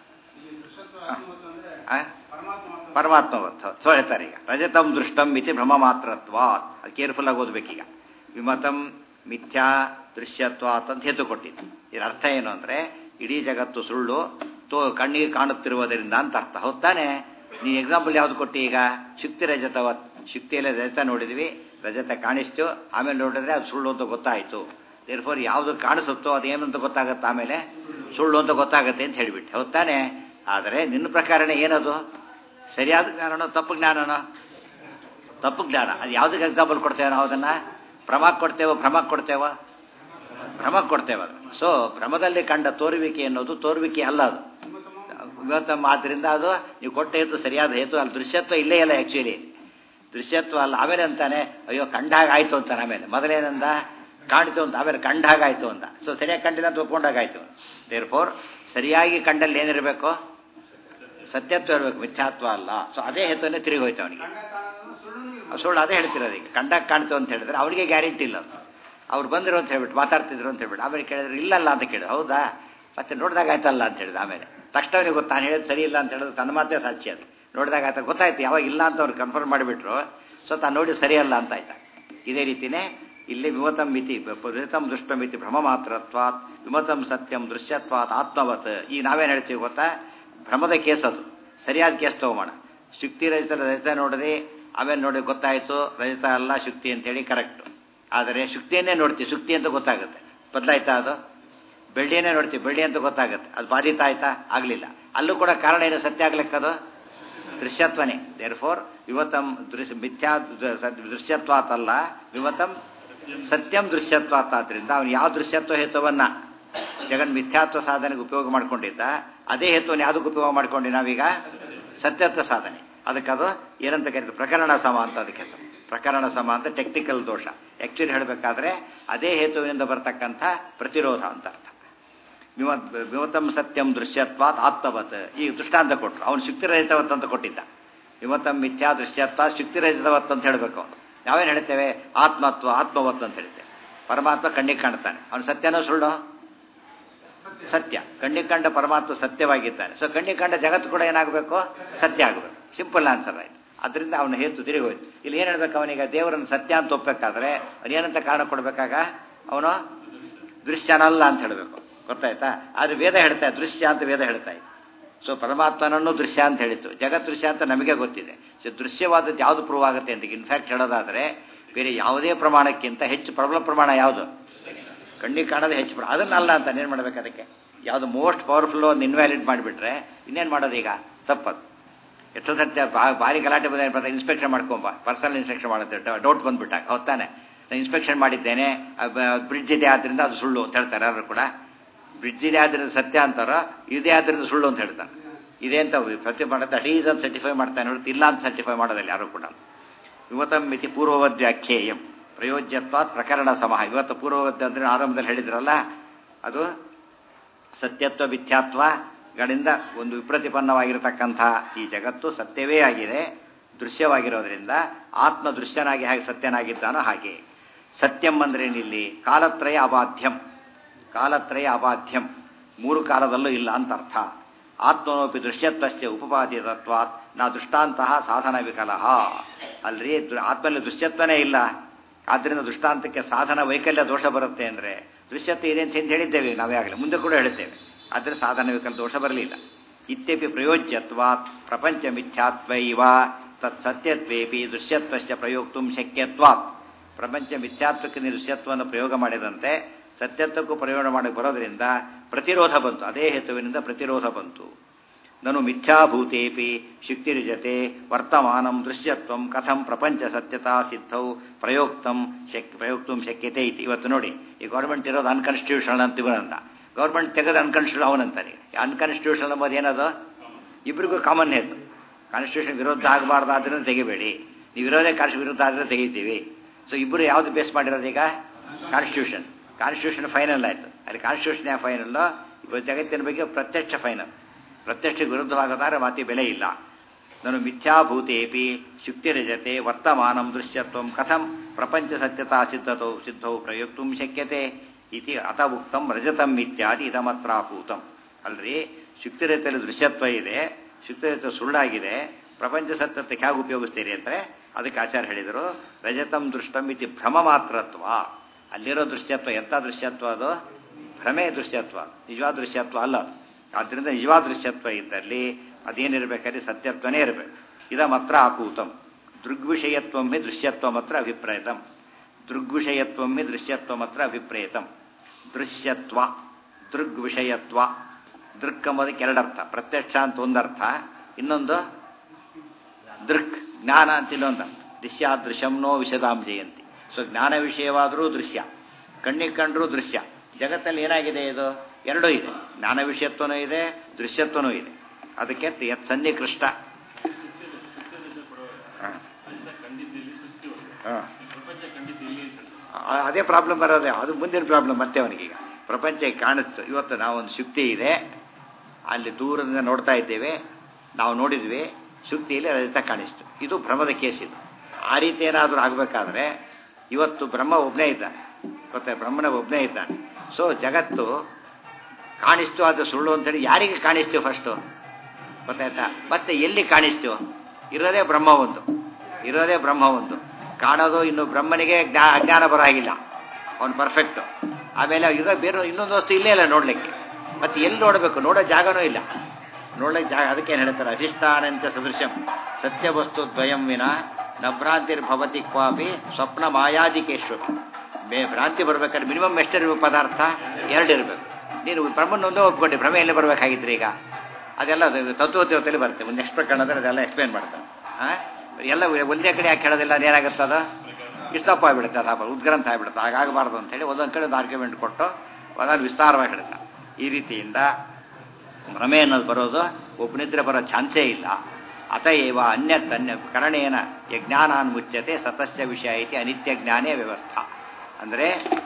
ಪರಮಾತ್ಮ ಸೊ ಹೇಳ್ತಾರೆ ಈಗ ರಜತಂ ದೃಷ್ಟಂ ಮಿತಿ ಭ್ರಮ ಮಾತ್ರತ್ವಾತ್ ಅದು ಕೇರ್ಫುಲ್ ಆಗಿ ಓದ್ಬೇಕೀಗ ವಿಮತಂ ಮಿಥ್ಯಾ ದೃಶ್ಯತ್ವಾತ್ ಅಂತ ಹೇತು ಕೊಟ್ಟಿದ್ದು ಇದರ ಅರ್ಥ ಏನು ಅಂದರೆ ಇಡೀ ಜಗತ್ತು ಸುಳ್ಳು ತೋ ಕಣ್ಣಿಗೆ ಕಾಣುತ್ತಿರುವುದರಿಂದ ಅಂತ ಅರ್ಥ ಹೌದಾನೆ ನೀ ಎಕ್ಸಾಂಪಲ್ ಯಾವ್ದು ಕೊಟ್ಟಿ ಈಗ ಶುಕ್ತಿ ರಜತವತ್ ಶುಕ್ತಿಯಲ್ಲಿ ರಜತ ನೋಡಿದ್ವಿ ರಜತ ಕಾಣಿಸ್ತು ಆಮೇಲೆ ನೋಡಿದ್ರೆ ಅದು ಸುಳ್ಳು ಅಂತ ಗೊತ್ತಾಯಿತು ದೇರ್ಫೋರ್ ಯಾವುದು ಕಾಣಿಸುತ್ತೋ ಅದೇನು ಅಂತ ಗೊತ್ತಾಗುತ್ತೆ ಆಮೇಲೆ ಸುಳ್ಳು ಅಂತ ಗೊತ್ತಾಗುತ್ತೆ ಅಂತ ಹೇಳಿಬಿಟ್ಟು ಹೌದಾನೆ ಆದರೆ ನಿನ್ನ ಪ್ರಕಾರನೇ ಏನದು ಸರಿಯಾದ ಜ್ಞಾನನೋ ತಪ್ಪು ಜ್ಞಾನನೋ ತಪ್ಪು ಜ್ಞಾನ ಅದು ಯಾವುದಕ್ಕೆ ಎಕ್ಸಾಂಪಲ್ ಕೊಡ್ತೇವೆ ನಾವು ಅದನ್ನು ಭ್ರಮಕ್ಕೆ ಕೊಡ್ತೇವೋ ಭ್ರಮಕ್ಕೆ ಕೊಡ್ತೇವೋ ಭ್ರಮಕ್ಕೆ ಕೊಡ್ತೇವೆ ಅದು ಸೊ ಭ್ರಮದಲ್ಲಿ ಕಂಡ ತೋರುವಿಕೆ ಅನ್ನೋದು ತೋರುವಿಕೆ ಅಲ್ಲ ಅದು ವಿಮತಮ್ ಆದ್ದರಿಂದ ಅದು ನೀವು ಕೊಟ್ಟ ಹೇತು ಸರಿಯಾದ ಹೇತು ಅಲ್ಲಿ ದೃಶ್ಯತ್ವ ಇಲ್ಲೇ ಇಲ್ಲ ಆ್ಯಕ್ಚುಲಿ ದೃಶ್ಯತ್ವ ಅಲ್ಲ ಆಮೇಲೆ ಅಂತಾನೆ ಅಯ್ಯೋ ಕಂಡಾಗ ಆಯಿತು ಅಂತಾನೆ ಆಮೇಲೆ ಮೊದಲೇನಂದ ಕಾಣಿತು ಅಂತ ಆಮೇಲೆ ಕಂಡಾಗಾಯ್ತು ಅಂತ ಸೊ ಸರಿಯಾಗಿ ಕಂಡಿಲ್ಲ ಅಂತ ಒಪ್ಕೊಂಡಾಗಾಯ್ತು ದೇರ್ ಫೋರ್ ಸರಿಯಾಗಿ ಕಂಡಲ್ಲಿ ಏನಿರಬೇಕು ಸತ್ಯತ್ವ ಇರಬೇಕು ಮಿಥ್ಯಾತ್ವ ಅಲ್ಲ ಸೊ ಅದೇ ಹೇತುವನ್ನೇ ತಿರುಗಿ ಹೋಯ್ತು ಅವನಿಗೆ ಸುಳ್ಳು ಅದೇ ಹೇಳ್ತಿರೋದು ಈಗ ಕಂಡಾಗ ಕಾಣ್ತು ಅಂತ ಹೇಳಿದ್ರೆ ಅವನಿಗೆ ಗ್ಯಾರಂಟಿ ಇಲ್ಲ ಅದು ಅವ್ರು ಬಂದರು ಅಂತ ಹೇಳ್ಬಿಟ್ಟು ಮಾತಾಡ್ತಿದ್ರು ಅಂತ ಹೇಳ್ಬಿಟ್ಟು ಆಮೇಲೆ ಕೇಳಿದ್ರೆ ಇಲ್ಲಲ್ಲ ಅಂತ ಕೇಳಿದ್ರು ಹೌದಾ ಮತ್ತೆ ನೋಡಿದಾಗ ಆಯ್ತಲ್ಲ ಅಂತ ಹೇಳಿದ ಆಮೇಲೆ ತಕ್ಷಣ ಅವನಿಗೆ ಗೊತ್ತು ನಾನು ಹೇಳಿದ್ ಸರಿ ಇಲ್ಲ ಅಂತ ಹೇಳಿದ್ರೆ ತನ್ನ ಮಾತೇ ಸಾಕ್ಷಿ ಅದು ನೋಡಿದಾಗ ಆಯ್ತು ಗೊತ್ತಾಯ್ತು ಯಾವಾಗ ಇಲ್ಲ ಅಂತ ಅವ್ರು ಕನ್ಫರ್ಮ್ ಮಾಡಿಬಿಟ್ರು ಸೊ ತಾನು ನೋಡಿ ಸರಿಯಲ್ಲ ಅಂತ ಆಯ್ತಾ ಇದೇ ರೀತಿನೇ ಇಲ್ಲಿ ವಿಮತಂ ಮಿತಿ ವಿಮತಂ ದುಷ್ಟಮಿತಿ ಭ್ರಮ ಮಾತ್ರತ್ವಾತ್ ವಿಮತಂ ಸತ್ಯಂ ದೃಶ್ಯತ್ವಾತ್ ಆತ್ಮವತ್ ಈಗ ನಾವೇನು ಹೇಳ್ತೀವಿ ಗೊತ್ತಾ ಭ್ರಮದ ಕೇಸ್ ಅದು ಸರಿಯಾದ ಕೇಸ್ ತಗೋಣ ಶುಕ್ತಿ ರಹಿತ ರಹಿತ ನೋಡಿದ್ರೆ ಆಮೇಲೆ ನೋಡಿ ಗೊತ್ತಾಯಿತು ರಹಿತ ಅಲ್ಲ ಶುಕ್ತಿ ಅಂತೇಳಿ ಕರೆಕ್ಟ್ ಆದರೆ ಶುಕ್ತಿಯನ್ನೇ ನೋಡ್ತೀವಿ ಶುಕ್ತಿ ಅಂತ ಗೊತ್ತಾಗುತ್ತೆ ಬದಲಾಯ್ತಾ ಅದು ಬೆಳ್ಳಿಯನ್ನೇ ನೋಡ್ತೀವಿ ಬೆಳ್ಳಿ ಅಂತ ಗೊತ್ತಾಗುತ್ತೆ ಅದು ಬಾಧಿತ ಆಯ್ತಾ ಆಗಲಿಲ್ಲ ಅಲ್ಲೂ ಕೂಡ ಕಾರಣ ಏನು ಸತ್ಯ ಆಗ್ಲಿಕ್ಕದು ದೃಶ್ಯತ್ವನೇ ದೇರ್ ಫೋರ್ ವಿವತಂ ದೃಶ್ಯ ಮಿಥ್ಯಾ ದೃಶ್ಯತ್ವಾತ್ ಅಲ್ಲ ವಿವತಂ ಸತ್ಯಂ ದೃಶ್ಯತ್ವಾತ್ ಆದ್ರಿಂದ ಅವನು ಯಾವ ದೃಶ್ಯತ್ವ ಹೇತುವನ್ನ ಜಗನ್ ಮಿಥ್ಯಾತ್ವ ಸಾಧನೆಗೆ ಉಪಯೋಗ ಮಾಡ್ಕೊಂಡಿದ್ದ ಅದೇ ಹೇತುವನ್ನು ಯಾವುದಕ್ಕೆ ಉಪಯೋಗ ಮಾಡ್ಕೊಂಡು ನಾವೀಗ ಸತ್ಯತ್ವ ಸಾಧನೆ ಅದಕ್ಕೆ ಅದು ಏನಂತ ಕರೀತಾರೆ ಪ್ರಕರಣ ಸಮ ಅಂತ ಅದಕ್ಕೆ ಹೆಸರು ಪ್ರಕರಣ ಸಮ ಅಂತ ಟೆಕ್ನಿಕಲ್ ದೋಷ ಆಕ್ಚುಲಿ ಹೇಳಬೇಕಾದ್ರೆ ಅದೇ ಹೇತುವಿನಿಂದ ಬರ್ತಕ್ಕಂಥ ಪ್ರತಿರೋಧ ಅಂತ ಅರ್ಥ ವಿಮ ವಿಮತಂ ಸತ್ಯಂ ದೃಶ್ಯತ್ವಾತ್ ಆತ್ಮವತ್ ಈ ದೃಷ್ಟಾಂತ ಕೊಟ್ಟರು ಅವನು ಶುಕ್ತಿರಹಿತವತ್ ಅಂತ ಕೊಟ್ಟಿದ್ದ ವಿಮತಂ ಮಿಥ್ಯಾ ದೃಶ್ಯತ್ವ ಶುಕ್ತಿರಹಿತವತ್ ಅಂತ ಹೇಳಬೇಕು ಅವನು ನಾವೇನು ಹೇಳ್ತೇವೆ ಆತ್ಮತ್ವ ಆತ್ಮವತ್ ಅಂತ ಹೇಳ್ತೇವೆ ಪರಮಾತ್ಮ ಕಣ್ಣಿಗೆ ಕಾಣ್ತಾನೆ ಅವನು ಸತ್ಯನೋ ಸುಳ್ಳು ಸತ್ಯ ಕಣ್ಣಿಗೆ ಕಂಡ ಪರಮಾತ್ಮ ಸತ್ಯವಾಗಿದ್ದಾನೆ ಸೊ ಕಣ್ಣಿಗೆ ಕಂಡ ಜಗತ್ತು ಕೂಡ ಏನಾಗಬೇಕು ಸತ್ಯ ಆಗಬೇಕು ಸಿಂಪಲ್ ಆನ್ಸರ್ ಆಯ್ತು ಅದರಿಂದ ಅವನು ಹೇತು ತಿರುಗಿ ಹೋಯ್ತು ಇಲ್ಲಿ ಏನು ಹೇಳ್ಬೇಕು ಅವನಿಗೆ ದೇವರನ್ನು ಸತ್ಯ ಅಂತ ಒಪ್ಪಬೇಕಾದ್ರೆ ಏನಂತ ಕಾರಣ ಕೊಡಬೇಕಾಗ ಅವನು ದೃಶ್ಯನಲ್ಲ ಅಂತ ಹೇಳಬೇಕು ಗೊತ್ತಾಯ್ತಾ ಆದರೆ ವೇದ ಹೇಳ್ತಾ ದೃಶ್ಯ ಅಂತ ವೇದ ಹೇಳ್ತಾ ಇತ್ತು ಸೊ ಪರಮಾತ್ಮನನ್ನು ದೃಶ್ಯ ಅಂತ ಹೇಳಿತ್ತು ಜಗತ್ ದೃಶ್ಯ ಅಂತ ನಮಗೆ ಗೊತ್ತಿದೆ ಸೊ ದೃಶ್ಯವಾದದ್ದು ಯಾವುದು ಪ್ರೂವ್ ಆಗುತ್ತೆ ಅಂತ ಇನ್ಫ್ಯಾಕ್ಟ್ ಹೇಳೋದಾದರೆ ಬೇರೆ ಯಾವುದೇ ಪ್ರಮಾಣಕ್ಕಿಂತ ಹೆಚ್ಚು ಪ್ರಬಲ ಪ್ರಮಾಣ ಯಾವುದು ಕಣ್ಣಿಗೆ ಕಾಣೋದು ಹೆಚ್ಚು ಪ್ರ ಅದನ್ನಲ್ಲ ಅಂತ ಏನು ಮಾಡ್ಬೇಕು ಅದಕ್ಕೆ ಯಾವುದು ಮೋಸ್ಟ್ ಪವರ್ಫುಲ್ ಒಂದು ಇನ್ವ್ಯಾಲಿಡ್ ಮಾಡಿಬಿಟ್ರೆ ಇನ್ನೇನು ಮಾಡೋದು ಈಗ ತಪ್ಪದು ಎಷ್ಟೋ ಸತ್ಯ ಭಾರಿ ಗಲಾಟೆ ಬಂದ ಇನ್ಸ್ಪೆಕ್ಷನ್ ಮಾಡ್ಕೊಂಬ ಪರ್ಸನಲ್ ಇನ್ಸ್ಪೆಕ್ಷನ್ ಮಾಡುತ್ತೆ ಡೌಟ್ ಬಂದ್ಬಿಟ್ಟಾಗ ಹೊತ್ತಾನೆ ನಾನು ಇನ್ಸ್ಪೆಕ್ಷನ್ ಮಾಡಿದ್ದೇನೆ ಬ್ರಿಡ್ಜ್ ಇದೆ ಆದ್ದರಿಂದ ಅದು ಸುಳ್ಳು ಅಂತ ಹೇಳ್ತಾರೆ ಯಾರು ಕೂಡ ಬ್ರಿಡ್ಜ್ ಇದೆ ಆದ್ರಿಂದ ಸತ್ಯ ಅಂತಾರೋ ಇದೇ ಆದ್ರಿಂದ ಸುಳ್ಳು ಅಂತ ಹೇಳ್ತಾರೆ ಇದೇ ಅಂತ ಸತ್ಯ ಮಾಡುತ್ತೆ ಅಟೀಸ್ ಅಂತ ಸರ್ಟಿಫೈ ಮಾಡ್ತಾನೆ ಹೊರತು ಇಲ್ಲ ಅಂತ ಸರ್ಟಿಫೈ ಮಾಡೋದಿಲ್ಲ ಯಾರು ಕೂಡ ಇವತ್ತಂ ಮಿತಿ ಪೂರ್ವವದ್ವ್ಯಾಖ್ಯೇಯಂ ಪ್ರಯೋಜ್ಯತ್ವಾತ್ ಪ್ರಕರಣ ಸಮಹ ಇವತ್ತು ಪೂರ್ವವದ್ಯ ಅಂದರೆ ಆರಂಭದಲ್ಲಿ ಹೇಳಿದ್ರಲ್ಲ ಅದು ಸತ್ಯತ್ವ ಮಿಥ್ಯಾತ್ವಗಳಿಂದ ಒಂದು ವಿಪ್ರತಿಪನ್ನವಾಗಿರತಕ್ಕಂಥ ಈ ಜಗತ್ತು ಸತ್ಯವೇ ಆಗಿದೆ ದೃಶ್ಯವಾಗಿರೋದ್ರಿಂದ ಆತ್ಮ ದೃಶ್ಯನಾಗಿ ಹೇಗೆ ಸತ್ಯನಾಗಿದ್ದಾನೋ ಹಾಗೆ ಸತ್ಯಂ ಅಂದ್ರೆ ಇಲ್ಲಿ ಕಾಲತ್ರಯ ಅಬಾಧ್ಯಂ ಕಾಲತ್ರಯ ಅಬಾಧ್ಯಂ ಮೂರು ಕಾಲದಲ್ಲೂ ಇಲ್ಲ ಅಂತ ಅರ್ಥ ಆತ್ಮನೋಪಿ ದೃಶ್ಯತ್ವಸ್ಯ ಉಪಪಾದಿತತ್ವಾತ್ ನಾ ದೃಷ್ಟಾಂತಹ ಸಾಧನ ವಿಕಲಹ ಅಲ್ರಿ ಆತ್ಮಲ್ಲಿ ದೃಶ್ಯತ್ವನೇ ಇಲ್ಲ ಆದ್ದರಿಂದ ದೃಷ್ಟಾಂತಕ್ಕೆ ಸಾಧನ ವೈಕಲ್ಯ ದೋಷ ಬರುತ್ತೆ ಅಂದರೆ ದೃಶ್ಯತ್ವ ಇದೆ ಅಂತ ಹೇಳಿದ್ದೇವೆ ನಾವೇ ಆಗಲಿ ಮುಂದೆ ಕೂಡ ಹೇಳುತ್ತೇವೆ ಆದರೆ ಸಾಧನ ವಿಕಲ ದೋಷ ಬರಲಿಲ್ಲ ಇತ್ಯಪಿ ಪ್ರಯೋಜ್ಯತ್ವಾತ್ ಪ್ರಪಂಚ ಮಿಥ್ಯಾತ್ವ ಇವ ತತ್ ಸತ್ಯತ್ವೇಪಿ ದೃಶ್ಯತ್ವಸ್ಯ ಪ್ರಯೋಕ್ತು ಶಕ್ಯತ್ವಾತ್ ಪ್ರಪಂಚ ಮಿಥ್ಯಾತ್ವಕ್ಕೆ ನೀವು ದೃಶ್ಯತ್ವವನ್ನು ಪ್ರಯೋಗ ಮಾಡಿದಂತೆ ಸತ್ಯತ್ವಕ್ಕೂ ಪ್ರಯೋಗ ಮಾಡಕ್ಕೆ ಬರೋದ್ರಿಂದ ಪ್ರತಿರೋಧ ಬಂತು ಅದೇ ಹೇತುವಿನಿಂದ ಪ್ರತಿರೋಧ ಬಂತು ನನು ಮಿಥ್ಯಾಭೂತೇಪಿ ಶುಕ್ತಿರಿಜತೆ ವರ್ತಮಾನಂ ದೃಶ್ಯತ್ವಂ ಕಥಂ ಪ್ರಪಂಚ ಸತ್ಯತಾ ಸಿದ್ಧೌ ಪ್ರಯೋಕ್ತಂ ಶಕ್ ಪ್ರಯೋಕ್ತು ಶಕ್ಯತೆ ಇತಿ ಇವತ್ತು ನೋಡಿ ಈ ಗೌರ್ಮೆಂಟ್ ಇರೋದು ಅನ್ಕಾನ್ಸ್ಟಿಟ್ಯೂಷನಲ್ ಅಂತ ಇವನಂದ ಗೌರ್ಮೆಂಟ್ ತೆಗೆದು ಅನ್ಕಾನ್ಸ್ಟಿಟ್ಯೂಷನ್ ಅವನಂತಾನೆ ಅನ್ಕಾನ್ಸ್ಟಿಟ್ಯೂಷನಲ್ ಎಂಬುದು ಏನದು ಇಬ್ಬರಿಗೂ ಕಾಮನ್ ಹೇತು ಕಾನ್ಸ್ಟಿಟ್ಯೂಷನ್ ವಿರುದ್ಧ ಆಗಬಾರ್ದು ಆದ್ದರಿಂದ ತೆಗಿಬೇಡಿ ನೀವು ಇರೋದೇ ಕಾನ್ಸ್ ವಿರುದ್ಧ ಆದರೆ ತೆಗಿತೀವಿ ಸೊ ಇಬ್ಬರು ಯಾವುದು ಬೇಸ್ ಮಾಡಿರೋದು ಈಗ ಕಾನ್ಸ್ಟಿಟ್ಯೂಷನ್ ಕಾನ್ಸ್ಟಿಟ್ಯೂಷನ್ ಫೈನಲ್ ಆಯಿತು ಅಲ್ಲಿ ಕಾನ್ಸ್ಟಿಟ್ಯೂಷನ್ ಯಾವ ಫೈನಲ್ಲು ಇವತ್ತು ಜಗತ್ತಿನ ಬಗ್ಗೆ ಪ್ರತ್ಯಕ್ಷ ಫೈನಲ್ ಪ್ರತ್ಯಕ್ಷ ವಿರುದ್ಧವಾಗದಾರೆ ಮಾತಿ ಬೆಲೆ ಇಲ್ಲ ನಾನು ಮಿಥ್ಯಾಭೂತೇಪಿ ಶುಕ್ತಿರಜತೆ ವರ್ತಮಾನಂ ದೃಶ್ಯತ್ವಂ ಕಥಂ ಪ್ರಪಂಚ ಸತ್ಯತಾ ಸಿದ್ಧತೌ ಸಿದ್ಧೌ ಪ್ರಯೋಕ್ತು ಶಕ್ಯತೆ ಇತಿ ಅತ ಉಕ್ತಂ ರಜತಂ ಇತ್ಯಾದಿ ಇದಮತ್ರಾಭೂತಂ ಅಲ್ರಿ ಶುಕ್ತಿರತೆಯಲ್ಲಿ ದೃಶ್ಯತ್ವ ಇದೆ ಶುಕ್ತಿರತ ಸುಳ್ಳಾಗಿದೆ ಪ್ರಪಂಚ ಸತ್ಯತ್ವಕ್ಕೆ ಹೇಗೆ ಉಪಯೋಗಿಸ್ತೀರಿ ಅಂದರೆ ಅದಕ್ಕೆ ಆಚಾರ್ಯ ಹೇಳಿದರು ರಜತಂ ದೃಷ್ಟಂ ಇತಿ ಭ್ರಮ ಮಾತ್ರತ್ವ ಅಲ್ಲಿರೋ ದೃಶ್ಯತ್ವ ಎಂಥ ದೃಶ್ಯತ್ವ ಅದು ಭ್ರಮೆ ದೃಶ್ಯತ್ವ ನಿಜವಾದ ದೃಶ್ಯತ್ವ ಅಲ್ಲ ಅದು ಆದ್ದರಿಂದ ನಿಜವಾದ ದೃಶ್ಯತ್ವ ಇದ್ದಲ್ಲಿ ಅದೇನಿರಬೇಕಾದ್ರೆ ಸತ್ಯತ್ವನೇ ಇರಬೇಕು ಇದ ಮಾತ್ರ ಆಪೂತಂ ದೃಗ್ವಿಷಯತ್ವಂ ಹಿ ದೃಶ್ಯತ್ವ ಮಾತ್ರ ಅಭಿಪ್ರೇತಂ ದೃಗ್ವಿಷಯತ್ವಂ ಹಿ ದೃಶ್ಯತ್ವ ಮಾತ್ರ ಅಭಿಪ್ರೇತಂ ದೃಶ್ಯತ್ವ ದೃಗ್ವಿಷಯತ್ವ ದೃಕ್ ಎಂಬುದಕ್ಕೆ ಎರಡರ್ಥ ಪ್ರತ್ಯಕ್ಷ ಅಂತ ಒಂದರ್ಥ ಇನ್ನೊಂದು ದೃಕ್ ಜ್ಞಾನ ಅಂತ ಇನ್ನೊಂದು ದೃಶ್ಯಾದೃಶಂನೋ ವಿಷದಾಂ ಜಯಂತಿ ಸೊ ಜ್ಞಾನ ವಿಷಯವಾದರೂ ದೃಶ್ಯ ಕಣ್ಣಿಗೆ ಕಂಡ್ರೂ ದೃಶ್ಯ ಜಗತ್ತಲ್ಲಿ ಏನಾಗಿದೆ ಇದು ಎರಡೂ ಇದೆ ಜ್ಞಾನ ವಿಷಯತ್ವನೂ ಇದೆ ದೃಶ್ಯತ್ವನೂ ಇದೆ ಅದಕ್ಕೆ ಯತ್ ಸನ್ನಿಕೃಷ್ಟ ಅದೇ ಪ್ರಾಬ್ಲಮ್ ಬರೋದೇ ಅದು ಮುಂದಿನ ಪ್ರಾಬ್ಲಮ್ ಮತ್ತೆ ಅವನಿಗೀಗ ಪ್ರಪಂಚ ಕಾಣಿಸ್ತು ಇವತ್ತು ನಾವೊಂದು ಶುಕ್ತಿ ಇದೆ ಅಲ್ಲಿ ದೂರದಿಂದ ನೋಡ್ತಾ ಇದ್ದೇವೆ ನಾವು ನೋಡಿದ್ವಿ ಶುಕ್ತಿಯಲ್ಲಿ ರಜತ ಕಾಣಿಸ್ತು ಇದು ಭ್ರಮದ ಕೇಸ್ ಇದು ಆ ರೀತಿ ಏನಾದರೂ ಆಗಬೇಕಾದ್ರೆ ಇವತ್ತು ಬ್ರಹ್ಮ ಒಬ್ಬನೇ ಇದ್ದಾನೆ ಗೊತ್ತಾ ಬ್ರಹ್ಮನ ಒಬ್ಬನೇ ಇದ್ದಾನೆ ಸೊ ಜಗತ್ತು ಕಾಣಿಸ್ತು ಅದು ಸುಳ್ಳು ಅಂತೇಳಿ ಯಾರಿಗೆ ಕಾಣಿಸ್ತೀವಿ ಫಸ್ಟು ಗೊತ್ತಾಯ್ತಾ ಮತ್ತೆ ಎಲ್ಲಿ ಕಾಣಿಸ್ತೀವೋ ಇರೋದೇ ಬ್ರಹ್ಮ ಒಂದು ಇರೋದೇ ಬ್ರಹ್ಮ ಒಂದು ಕಾಣೋದು ಇನ್ನು ಬ್ರಹ್ಮನಿಗೆ ಜ್ಞಾ ಅಜ್ಞಾನ ಬರೋ ಹಾಗಿಲ್ಲ ಅವನು ಪರ್ಫೆಕ್ಟು ಆಮೇಲೆ ಇರೋ ಬೇರೆ ಇನ್ನೊಂದು ವಸ್ತು ಇಲ್ಲೇ ಇಲ್ಲ ನೋಡ್ಲಿಕ್ಕೆ ಮತ್ತೆ ಎಲ್ಲಿ ನೋಡಬೇಕು ನೋಡೋ ಜಾಗನೂ ಇಲ್ಲ ನೋಡ್ಲಿಕ್ಕೆ ಜಾಗ ಅದಕ್ಕೇನು ಹೇಳ್ತಾರೆ ಅಧಿಷ್ಠಾನಂಚ ಸದೃಶಂ ಸತ್ಯವಸ್ತು ದ್ವಯಂ ವಿನ ನಭ್ರಾಂತಿರ್ಭವತಿ ಕ್ವಾಪಿ ಸ್ವಪ್ನ ಮಾಯಾದಿಕೇಶ್ವರ ಬೇ ಭ್ರಾಂತಿ ಬರ್ಬೇಕಾದ್ರೆ ಮಿನಿಮಮ್ ಎಷ್ಟಿರ್ಬೇಕು ಪದಾರ್ಥ ಎರಡು ಇರಬೇಕು ನೀನು ಬ್ರಹ್ಮನ ಒಂದೇ ಒಪ್ಕೊಂಡೆ ಭ್ರಮೆ ಎಲ್ಲಿ ಬರಬೇಕಾಗಿದ್ರಿ ಈಗ ಅದೆಲ್ಲ ತತ್ವೋದ್ಯೋಗದಲ್ಲಿ ಬರುತ್ತೆ ಒಂದು ನೆಕ್ಸ್ಟ್ ಪ್ರಕರಣದಲ್ಲಿ ಅದೆಲ್ಲ ಎಕ್ಸ್ಪ್ಲೇನ್ ಮಾಡ್ತಾರೆ ಹಾಂ ಎಲ್ಲ ಒಂದೇ ಕಡೆ ಯಾಕೆ ಹೇಳೋದಿಲ್ಲ ಏನಾಗುತ್ತೆ ಅದು ಇಷ್ಟಪ್ಪ ಆಗ್ಬಿಡುತ್ತೆ ಅದು ಉದ್ಗ್ರಂಥ ಆಗ್ಬಿಡುತ್ತೆ ಹಾಗಾಗಬಾರ್ದು ಅಂತೇಳಿ ಒಂದೊಂದು ಕಡೆ ಒಂದು ಆರ್ಗ್ಯುಮೆಂಟ್ ಕೊಟ್ಟು ಅದನ್ನು ವಿಸ್ತಾರವಾಗಿ ಹೇಳ್ತಾರೆ ಈ ರೀತಿಯಿಂದ ಭ್ರಮೆ ಅನ್ನೋದು ಬರೋದು ಉಪನಿದ್ರೆ ಬರೋ ಚಾನ್ಸೇ ಇಲ್ಲ ಅತಏವ ಅನ್ಯತ್ ಅನ್ಯ ಕರಣೇನ ಯಜ್ಞಾನಾನ್ ಮುಚ್ಯತೆ ಸತಸ್ಯ ವಿಷಯ ಐತಿ ಅನಿತ್ಯ ಜ್ಞಾನೇ ವ್ಯವಸ್ಥಾ ಅಂದರೆ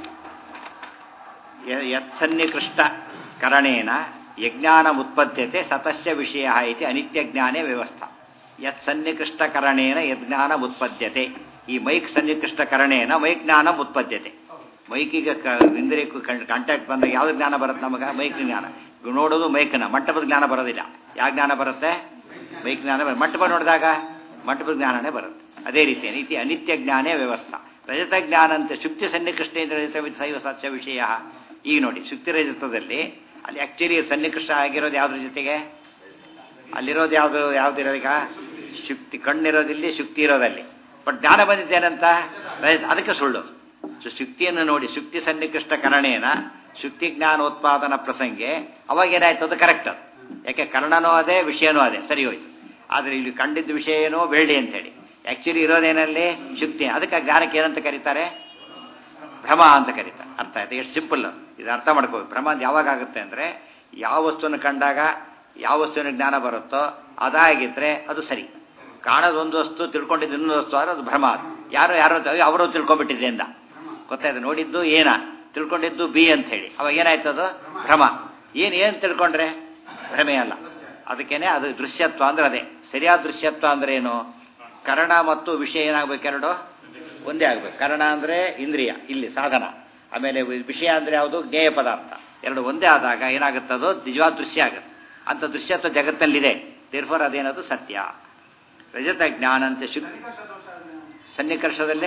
ಯತ್ಸನ್ನಿಕೃಷ್ಟ ಕರಣೇನ ಯಜ್ಞಾನ ಉತ್ಪದ್ಯತೆ ಸತಸ್ಯ ವಿಷಯ ಐತಿ ಅನಿತ್ಯ ಜ್ಞಾನೇ ವ್ಯವಸ್ಥಾ ಯತ್ ಸನ್ನಿಕೃಷ್ಟ ಕರಣೇನ ಯಜ್ಞಾನ ಉತ್ಪದ್ಯತೆ ಈ ಮೈಕ್ ಸನ್ನಿಕೃಷ್ಟ ಕರಣೇನ ಮೈಕ್ ಜ್ಞಾನ ಉತ್ಪದ್ಯತೆ ಮೈಕಿಗೆ ಇಂದ್ರಿಯಕ್ಕೂ ಕಾಂಟ್ಯಾಕ್ಟ್ ಬಂದಾಗ ಯಾವ್ದು ಜ್ಞಾನ ಬರುತ್ತೆ ನಮಗೆ ಮೈಕ್ ಜ್ಞಾನ ನೋಡೋದು ಮೈಕ್ನ ಮಂಟಪದ ಜ್ಞಾನ ಬರೋದಿಲ್ಲ ಯಾವ ಜ್ಞಾನ ಬರುತ್ತೆ ಮೈಕ್ ಜ್ಞಾನ ಬರುತ್ತೆ ಮಂಟಪ ನೋಡಿದಾಗ ಮಂಟಪದ ಜ್ಞಾನನೇ ಬರುತ್ತೆ ಅದೇ ರೀತಿ ನೀತಿ ಅನಿತ್ಯ ಜ್ಞಾನೇ ವ್ಯವಸ್ಥಾ ರಜತ ಜ್ಞಾನ ಅಂತ ಶುಕ್ತಿ ಸನ್ನಿಕೃಷ್ಟೇಂದ್ರ ರಜತ ಶೈವ ಸತ್ಯ ವಿಷಯ ಈಗ ನೋಡಿ ಶುಕ್ತಿ ರಜತದಲ್ಲಿ ಅಲ್ಲಿ ಆಕ್ಚುಲಿ ಸನ್ನಿಕೃಷ್ಟ ಆಗಿರೋದು ಯಾವ್ದ್ರ ಜೊತೆಗೆ ಅಲ್ಲಿರೋದು ಯಾವುದು ಯಾವ್ದಿರೋ ಈಗ ಶುಕ್ತಿ ಕಣ್ಣಿರೋದಿಲ್ಲಿ ಶುಕ್ತಿ ಇರೋದಲ್ಲಿ ಬಟ್ ಜ್ಞಾನ ಬಂದಿದ್ದೇನಂತ ಅದಕ್ಕೆ ಸುಳ್ಳು ಸೊ ಶುಕ್ತಿಯನ್ನು ನೋಡಿ ಶುಕ್ತಿ ಸನ್ನಿಕೃಷ್ಟ ಕರಣೇನ ಶುಕ್ತಿ ಜ್ಞಾನೋತ್ಪಾದನ ಪ್ರಸಂಗೆ ಅವಾಗ ಏನಾಯ್ತು ಅದು ಕರೆಕ್ಟ್ ಯಾಕೆ ಕರ್ಣನೂ ಅದೇ ವಿಷಯನೂ ಅದೇ ಸರಿ ಹೋಯ್ತು ಆದರೆ ಇಲ್ಲಿ ಕಂಡಿದ್ದ ವಿಷಯ ಏನೋ ಬೆಳ್ಳಿ ಅಂತೇಳಿ ಆಕ್ಚುಲಿ ಇರೋದೇನಲ್ಲಿ ಶುಕ್ತಿ ಅದಕ್ಕೆ ಜ್ಞಾನಕ್ಕೆ ಏನಂತ ಕರೀತಾರೆ ಭ್ರಮ ಅಂತ ಕರೀತಾರೆ ಅರ್ಥ ಆಯ್ತು ಎಷ್ಟು ಸಿಂಪಲ್ ಇದು ಅರ್ಥ ಮಾಡ್ಕೋಬೇಕು ಭ್ರಮ ಅಂತ ಯಾವಾಗ ಆಗುತ್ತೆ ಅಂದರೆ ಯಾವ ವಸ್ತುವನ್ನು ಕಂಡಾಗ ಯಾವ ವಸ್ತುವಿನ ಜ್ಞಾನ ಬರುತ್ತೋ ಅದಾಗಿದ್ರೆ ಅದು ಸರಿ ಕಾಣೋದು ಒಂದು ವಸ್ತು ತಿಳ್ಕೊಂಡಿದ್ದು ಇನ್ನೊಂದು ವಸ್ತು ಆದರೆ ಅದು ಭ್ರಮ ಅದು ಯಾರೋ ಯಾರೋ ಅವರು ತಿಳ್ಕೊಂಡ್ಬಿಟ್ಟಿದೆ ಅಂದ ಗೊತ್ತಾಯ್ತು ನೋಡಿದ್ದು ಏನ ತಿಳ್ಕೊಂಡಿದ್ದು ಬಿ ಅಂತ ಹೇಳಿ ಅವಾಗ ಏನಾಯ್ತು ಅದು ಭ್ರಮ ಏನು ಏನು ತಿಳ್ಕೊಂಡ್ರೆ ಭ್ರಮೆ ಅಲ್ಲ ಅದಕ್ಕೇನೆ ಅದು ದೃಶ್ಯತ್ವ ಅಂದ್ರೆ ಅದೇ ಸರಿಯಾದ ದೃಶ್ಯತ್ವ ಅಂದ್ರೆ ಏನು ಕರ್ಣ ಮತ್ತು ವಿಷಯ ಏನಾಗಬೇಕು ಎರಡು ಒಂದೇ ಆಗಬೇಕು ಕರ್ಣ ಅಂದರೆ ಇಂದ್ರಿಯ ಇಲ್ಲಿ ಸಾಧನ ಆಮೇಲೆ ವಿಷಯ ಅಂದರೆ ಯಾವುದು ಜ್ಞೇಯ ಪದಾರ್ಥ ಎರಡು ಒಂದೇ ಆದಾಗ ಏನಾಗುತ್ತದೋ ನಿಜವಾದ ದೃಶ್ಯ ಆಗುತ್ತೆ ಅಂತ ದೃಶ್ಯತ್ವ ಜಗತ್ತಲ್ಲಿದೆ ದೇರ್ಫೋರ್ ಅದೇನದು ಸತ್ಯ ರಜತ ಜ್ಞಾನ ಅಂತ ಶುದ್ಧ ಸನ್ನಿಕರ್ಷದಲ್ಲೇ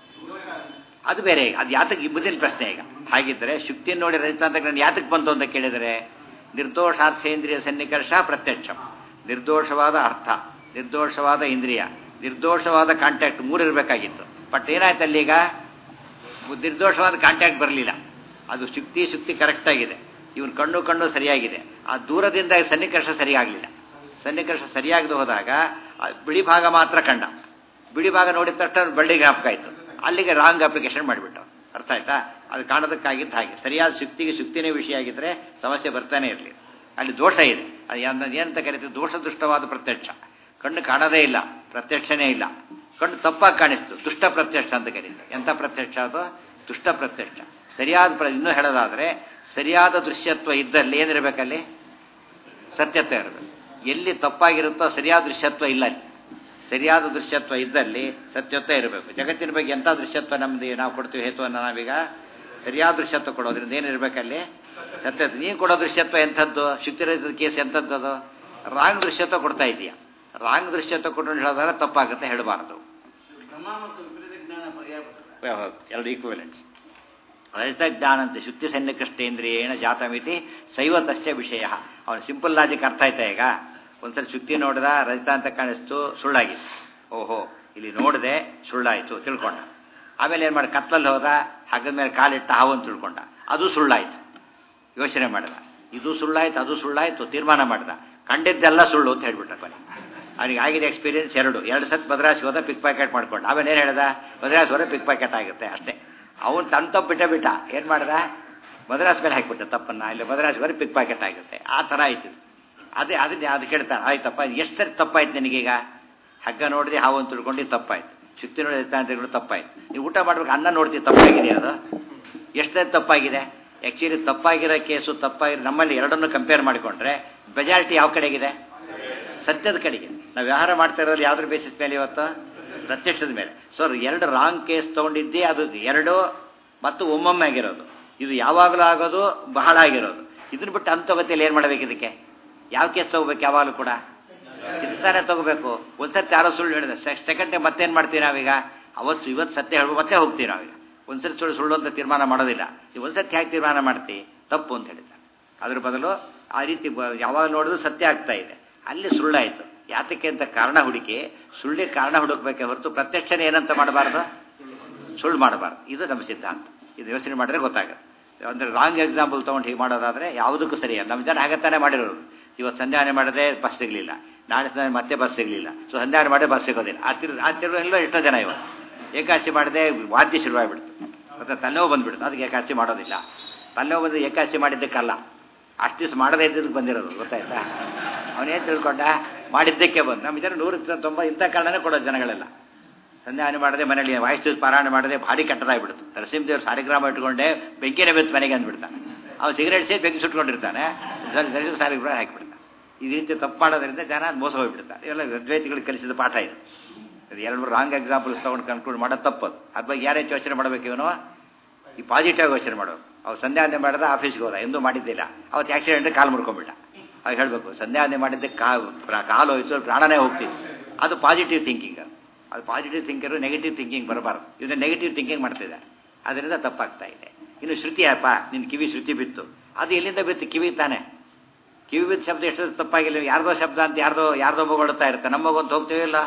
ಅದು ಬೇರೆ ಈಗ ಅದು ಯಾತಕ್ಕೆ ಮುಂದಿನ ಪ್ರಶ್ನೆ ಈಗ ಹಾಗಿದ್ರೆ ಶುಕ್ತಿ ನೋಡಿ ರಜತ ಅಂತ ಜ್ಞಾನ ಯಾತಕ್ಕೆ ಬಂತು ಅಂತ ಕೇಳಿದರೆ ನಿರ್ದೋಷಾರ್ಥೇಂದ್ರಿಯ ಸನ್ನಿಕರ್ಷ ಪ್ರತ್ಯಕ್ಷ ನಿರ್ದೋಷವಾದ ಅರ್ಥ ನಿರ್ದೋಷವಾದ ಇಂದ್ರಿಯ ನಿರ್ದೋಷವಾದ ಕಾಂಟ್ಯಾಕ್ಟ್ ಮೂರಿರಬೇಕಾಗಿತ್ತು ಬಟ್ ಏನಾಯ್ತು ಅಲ್ಲೀಗ ನಿರ್ದೋಷವಾದ ಕಾಂಟ್ಯಾಕ್ಟ್ ಬರಲಿಲ್ಲ ಅದು ಶುಕ್ತಿ ಶುಕ್ತಿ ಕರೆಕ್ಟ್ ಆಗಿದೆ ಇವನ್ ಕಣ್ಣು ಕಣ್ಣು ಸರಿಯಾಗಿದೆ ಆ ದೂರದಿಂದ ಸನ್ನಿಕರ್ಷ ಸರಿಯಾಗಲಿಲ್ಲ ಸನ್ನಿಕರ್ಷ ಸರಿಯಾಗದೆ ಹೋದಾಗ ಬಿಳಿ ಭಾಗ ಮಾತ್ರ ಕಂಡ ಬಿಳಿ ಭಾಗ ನೋಡಿದ ತಕ್ಷಣ ಬಳ್ಳಿ ಜ್ಞಾಪಕ ಆಯಿತು ಅಲ್ಲಿಗೆ ರಾಂಗ್ ಅಪ್ಲಿಕೇಶನ್ ಮಾಡಿಬಿಟ್ಟು ಅರ್ಥ ಆಯ್ತಾ ಅದು ಕಾಣೋದಕ್ಕಾಗಿದ್ದ ಹಾಗೆ ಸರಿಯಾದ ಶುಕ್ತಿಗೆ ಶುಕ್ತಿನೇ ವಿಷಯ ಆಗಿದ್ರೆ ಸಮಸ್ಯೆ ಬರ್ತಾನೆ ಇರಲಿ ಅಲ್ಲಿ ದೋಷ ಇದೆ ಅದು ಏನಂತ ಕರೀತೀವಿ ದೋಷದುಷ್ಟವಾದ ಪ್ರತ್ಯಕ್ಷ ಕಣ್ಣು ಕಾಣೋದೇ ಇಲ್ಲ ಪ್ರತ್ಯಕ್ಷನೇ ಇಲ್ಲ ಕಣ್ಣು ತಪ್ಪಾಗಿ ಕಾಣಿಸ್ತು ದುಷ್ಟ ಪ್ರತ್ಯಕ್ಷ ಅಂತ ಕರೀತಾರೆ ಎಂಥ ಪ್ರತ್ಯಕ್ಷ ಅದು ದುಷ್ಟ ಪ್ರತ್ಯಕ್ಷ ಸರಿಯಾದ ಪ್ರ ಇನ್ನೂ ಹೇಳೋದಾದರೆ ಸರಿಯಾದ ದೃಶ್ಯತ್ವ ಇದ್ದಲ್ಲಿ ಏನಿರಬೇಕಲ್ಲಿ ಸತ್ಯತ್ವ ಇರಬೇಕು ಎಲ್ಲಿ ತಪ್ಪಾಗಿರುತ್ತೋ ಸರಿಯಾದ ದೃಶ್ಯತ್ವ ಇಲ್ಲ ಅಲ್ಲಿ ಸರಿಯಾದ ದೃಶ್ಯತ್ವ ಇದ್ದಲ್ಲಿ ಸತ್ಯತ್ವ ಇರಬೇಕು ಜಗತ್ತಿನ ಬಗ್ಗೆ ಎಂಥ ದೃಶ್ಯತ್ವ ನಮ್ದು ನಾವು ಕೊಡ್ತೀವಿ ಹೇತುವನ್ನು ನಾವೀಗ ಸರಿಯಾದ ದೃಶ್ಯತ್ವ ಕೊಡೋದ್ರಿಂದ ಏನಿರಬೇಕಲ್ಲಿ ಸತ್ಯತ್ವ ನೀನು ಕೊಡೋ ದೃಶ್ಯತ್ವ ಎಂಥದ್ದು ಶುಕ್ತಿರಹಿತ ಕೇಸ್ ಎಂಥದ್ದು ಅದು ರಾಂಗ್ ದೃಶ್ಯತ್ವ ಕೊಡ್ತಾ ಇದೆಯಾ ರಾಂಗ್ ದೃಶ್ಯತ್ವ ಕೊಟ್ಟು ಹೇಳೋದಾದ್ರೆ ತಪ್ಪಾಗುತ್ತೆ ಹೇಳಬಾರದು ಎರಡು ಈಕ್ವಿಲೆಂಟ್ಸ್ ರಜತ ಜ್ಞಾನಂತ ಶುದ್ಧಿ ಸನ್ನಿಕೃಷ್ಟೇಂದ್ರಿಯೇಣ ಜಾತಮಿತಿ ಶೈವತಸ್ಯ ವಿಷಯ ಅವನು ಸಿಂಪಲ್ ಲಾಜಿಕ್ ಅರ್ಥ ಆಯ್ತಾ ಈಗ ಒಂದ್ಸಲ ಶುದ್ಧಿ ನೋಡಿದ ರಜತ ಅಂತ ಕಾಣಿಸ್ತು ಸುಳ್ಳಾಗಿತ್ತು ಓಹೋ ಇಲ್ಲಿ ನೋಡಿದೆ ಸುಳ್ಳಾಯಿತು ತಿಳ್ಕೊಂಡ ಆಮೇಲೆ ಏನು ಮಾಡಿ ಕತ್ಲಲ್ಲಿ ಹೋದ ಹಗ್ಗದ ಮೇಲೆ ಕಾಲಿಟ್ಟ ಹಾವು ಅಂತ ತಿಳ್ಕೊಂಡ ಅದು ಸುಳ್ಳಾಯಿತು ಯೋಚನೆ ಮಾಡಿದ ಇದು ಸುಳ್ಳಾಯ್ತು ಅದು ಸುಳ್ಳಾಯ್ತು ತೀರ್ಮಾನ ಮಾಡಿದ ಕಂಡಿದ್ದೆಲ್ಲ ಸುಳ್ಳು ಅಂತ ಹೇಳ್ಬಿಟ್ಟ ಕೊನೆ ಅವನಿಗೆ ಆಗಿದೆ ಎಕ್ಸ್ಪೀರಿಯನ್ಸ್ ಎರಡು ಎರಡು ಸತ್ ಮದ್ರಾಸ್ಗೆ ಹೋದ ಪಿಕ್ ಪ್ಯಾಕೆಟ್ ಮಾಡ್ಕೊಂಡು ಆಮೇಲೆ ಏನು ಹೇಳ್ದ ಮದ್ರಾಸ್ ಹೋದ್ರೆ ಪಿಕ್ ಪ್ಯಾಕೆಟ್ ಆಗುತ್ತೆ ಅಷ್ಟೇ ಅವನು ತನ್ನ ತಪ್ಪು ಬಿಟ್ಟ ಬಿಟ್ಟ ಏನು ಮಾಡ್ದ ಮದ್ರಾಸ್ ಮೇಲೆ ಹಾಕಿಬಿಟ್ಟ ತಪ್ಪನ್ನ ಇಲ್ಲಿ ಮದ್ರಾಸ್ ಹೋದ್ರೆ ಪಿಕ್ ಪ್ಯಾಕೆಟ್ ಆಗುತ್ತೆ ಆ ಥರ ಆಯ್ತು ಅದೇ ಅದನ್ನ ಅದು ಕೇಳ್ತಾನೆ ಆಯ್ತಪ್ಪ ಎಷ್ಟು ಸರಿ ತಪ್ಪಾಯ್ತು ನಿನಗೀಗ ಹಗ್ಗ ನೋಡಿದೆ ಹಾವು ಅಂತ ತಿಳ್ಕೊಂಡು ತಪ್ಪಾಯ್ತು ಶುಕ್ತಿ ನೋಡಿ ಅಂತ ತಿಳ್ಕೊಂಡು ತಪ್ಪಾಯ್ತು ನೀವು ಊಟ ಮಾಡ್ಬೇಕು ಅನ್ನ ನೋಡ್ತೀವಿ ತಪ್ಪಾಗಿದೆ ಅದು ಎಷ್ಟು ತಪ್ಪಾಗಿದೆ ಆ್ಯಕ್ಚುಲಿ ತಪ್ಪಾಗಿರೋ ಕೇಸು ತಪ್ಪಾಗಿರೋ ನಮ್ಮಲ್ಲಿ ಎರಡನ್ನು ಕಂಪೇರ್ ಮಾಡಿಕೊಂಡ್ರೆ ಮೆಜಾರಿಟಿ ಯಾವ ಕಡೆಗಿದೆ ಸತ್ಯದ ಕಡೆಗೆ ನಾವು ವ್ಯವಹಾರ ಮಾಡ್ತಾ ಇರೋದು ಯಾವ್ದ್ರ ಬೇಸಿಸ್ ಮೇಲೆ ಇವತ್ತು ಪ್ರತ್ಯಕ್ಷದ ಮೇಲೆ ಸೊ ಎರಡು ರಾಂಗ್ ಕೇಸ್ ತೊಗೊಂಡಿದ್ದೇ ಅದು ಎರಡು ಮತ್ತು ಒಮ್ಮೊಮ್ಮೆ ಆಗಿರೋದು ಇದು ಯಾವಾಗಲೂ ಆಗೋದು ಬಹಳ ಆಗಿರೋದು ಇದನ್ನ ಬಿಟ್ಟು ಅಂತಗತಿಯಲ್ಲಿ ಏನು ಮಾಡಬೇಕು ಇದಕ್ಕೆ ಯಾವ ಕೇಸ್ ತಗೋಬೇಕು ಯಾವಾಗಲೂ ಕೂಡ ಇದು ತಾನೇ ತಗೋಬೇಕು ಒಂದ್ಸರ್ತಿ ಯಾರೋ ಸುಳ್ಳು ಹೇಳಿದೆ ಸೆಕೆಂಡ್ ಟೈಮ್ ಮತ್ತೇನು ಮಾಡ್ತೀವಿ ನಾವೀಗ ಅವತ್ತು ಇವತ್ತು ಸತ್ಯ ಹೇಳ್ಬೋದು ಮತ್ತೆ ಹೋಗ್ತೀವಿ ನಾವೀಗ ಒಂದ್ಸರಿ ಸುಳ್ಳು ಸುಳ್ಳು ಅಂತ ತೀರ್ಮಾನ ಮಾಡೋದಿಲ್ಲ ಈ ಒಂದ್ಸರ್ತಿ ಹೇಗೆ ತೀರ್ಮಾನ ಮಾಡ್ತಿ ತಪ್ಪು ಅಂತ ಹೇಳಿದ್ದಾರೆ ಅದ್ರ ಬದಲು ಆ ರೀತಿ ಬ- ಯಾವಾಗ ನೋಡಿದ್ರು ಸತ್ಯ ಆಗ್ತಾ ಇದೆ ಅಲ್ಲಿ ಸುಳ್ಳಾಯಿತು ಯಾತಕ್ಕೆ ಅಂತ ಕಾರಣ ಹುಡುಕಿ ಸುಳ್ಳಿಗೆ ಕಾರಣ ಹುಡುಕ್ಬೇಕೆ ಹೊರತು ಪ್ರತ್ಯಕ್ಷನೇ ಏನಂತ ಮಾಡಬಾರ್ದು ಸುಳ್ಳು ಮಾಡಬಾರ್ದು ಇದು ನಮ್ಮ ಸಿದ್ಧಾಂತ ಇದು ಯೋಚನೆ ಮಾಡಿದ್ರೆ ಗೊತ್ತಾಗುತ್ತೆ ಅಂದರೆ ರಾಂಗ್ ಎಕ್ಸಾಂಪಲ್ ತೊಗೊಂಡು ಹೀಗೆ ಮಾಡೋದಾದರೆ ಯಾವುದಕ್ಕೂ ಸರಿಯಲ್ಲ ನಮ್ಮ ಜನ ಹಾಗತ್ತಾನೆ ಮಾಡಿರೋರು ಇವತ್ತು ಸಂಧ್ಯಾನೆ ಮಾಡಿದ್ರೆ ಬಸ್ ಸಿಗಲಿಲ್ಲ ನಾಳೆ ಸಂಧ್ಯಾನೆ ಮತ್ತೆ ಬಸ್ ಸಿಗಲಿಲ್ಲ ಸೊ ಸಂಧ್ಯಾನೆ ಮಾಡಿದ್ರೆ ಬಸ್ ಸಿಗೋದಿಲ್ಲ ಆ ತಿರು ಆ ತಿರು ಎಲ್ಲ ಎಷ್ಟೋ ಜನ ಇವತ್ತು ಏಕಾಚಿ ಮಾಡಿದೆ ವಾದ್ಯ ಶುರುವಾಗ್ಬಿಡ್ತು ಮತ್ತು ತಲೆನೋವು ಬಂದ್ಬಿಡ್ತು ಅದಕ್ಕೆ ಏಕಾಚಿ ಮಾಡೋದಿಲ್ಲ ತಲೆನೋವು ಬಂದು ಏಕಾಚಿ ಮಾಡಿದ್ದಕ್ಕಲ್ಲ ಅಷ್ಟು ದಿವಸ ಮಾಡದೇ ಇದ್ದದಕ್ಕೆ ಬಂದಿರೋದು ಗೊತ್ತಾಯ್ತಾ ಅವನೇನು ತಿಳ್ಕೊಂಡ ಮಾಡಿದ್ದಕ್ಕೆ ಬಂದು ನಮ್ಮ ಜನ ನೂರ ತೊಂಬ ಇಂಥ ಕಾರಣನೇ ಕೊಡೋದು ಜನಗಳೆಲ್ಲ ಸಂಧ್ಯಾನೆ ಮಾಡದೆ ಮನೇಲಿ ವಾಯಿಸ್ ಪಾರಾಯಣ ಮಾಡದೆ ಭಾರಿ ಕೆಟ್ಟದಾಗ್ಬಿಡ್ತು ನರಸಿಂಹದೇವ್ರು ಸಾರಿಗ್ರಾಮ ಇಟ್ಕೊಂಡೆ ಬೆಂಕಿನೇ ಬೆತ್ತು ಮನೆಗೆ ಅಂದ್ಬಿಡ್ತಾನೆ ಅವ್ನು ಸಿಗರೇಟ್ ಸೇರಿ ಬೆಂಕಿ ಸುಟ್ಕೊಂಡಿರ್ತಾನೆ ನರಸಿಂಹ ಸಾರಿಗ್ರಾಮ ಹಾಕಿಬಿಡ್ತಾನೆ ಈ ರೀತಿ ತಪ್ಪು ಮಾಡೋದ್ರಿಂದ ಜನ ಮೋಸ ಹೋಗ್ಬಿಡ್ತಾರೆ ಇವೆಲ್ಲ ಅದ್ವೈತಿಗಳಿಗೆ ಕಲಿಸಿದ ಪಾಠ ಇದು ಇದು ಎರಡು ರಾಂಗ್ ಎಕ್ಸಾಂಪಲ್ಸ್ ತೊಗೊಂಡು ಕನ್ಕ್ಲೂಡ್ ಮಾಡೋದು ತಪ್ಪದು ಅದ್ರ ಬಗ್ಗೆ ಯಾರೇ ಯೋಚನೆ ಮಾಡಬೇಕು ಇವನು ಈ ಪಾಸಿಟಿವ್ ಯೋಚನೆ ಮಾಡೋದು ಅವ್ರು ಸಂಧ್ಯಾವಂದನೆ ಮಾಡಿದ ಆಫೀಸ್ಗೆ ಹೋದ ಎಂದೂ ಮಾಡಿದ್ದಿಲ್ಲ ಅವತ್ತು ಆಕ್ಸಿಡೆಂಟ್ ಕಾಲು ಮುರ್ಕೊಂಡ್ಬಿಟ್ಟ ಅವಾಗ ಹೇಳಬೇಕು ಸಂಧ್ಯಾವಂದನೆ ಮಾಡಿದ್ದಕ್ಕೆ ಕಾ ಪ್ರ- ಕಾಲು ಹೋಯ್ತು ಪ್ರಾಣನೇ ಹೋಗ್ತಿತ್ತು ಅದು ಪಾಸಿಟಿವ್ ಥಿಂಕಿಂಗ್ ಅದು ಪಾಸಿಟಿವ್ ಥಿಂಕರು ನೆಗೆಟಿವ್ ಥಿಂಕಿಂಗ್ ಬರಬಾರ್ದು ಇದನ್ನ ನೆಗೆಟಿವ್ ಥಿಂಕಿಂಗ್ ಮಾಡ್ತಿದ್ದಾರೆ ಅದರಿಂದ ತಪ್ಪಾಗ್ತಾ ಇದೆ ಇನ್ನು ಶ್ರುತಿ ಅಪ್ಪ ನಿನ್ನ ಕಿವಿ ಶ್ರುತಿ ಬಿತ್ತು ಅದು ಎಲ್ಲಿಂದ ಬಿತ್ತು ಕಿವಿ ತಾನೆ ಕಿವಿ ಬಿದ್ದ ಶಬ್ದ ಎಷ್ಟು ತಪ್ಪಾಗಿಲ್ಲ ಯಾರ್ದೋ ಶಬ್ದ ಅಂತ ಯಾರ್ದೋ ಯಾರ್ದೋ ಮಗೊಳ್ತಾ ಇರುತ್ತೆ ನಮ್ಮ ಮಗೊಂದು ಹೋಗ್ತೀವಿ ಇಲ್ಲ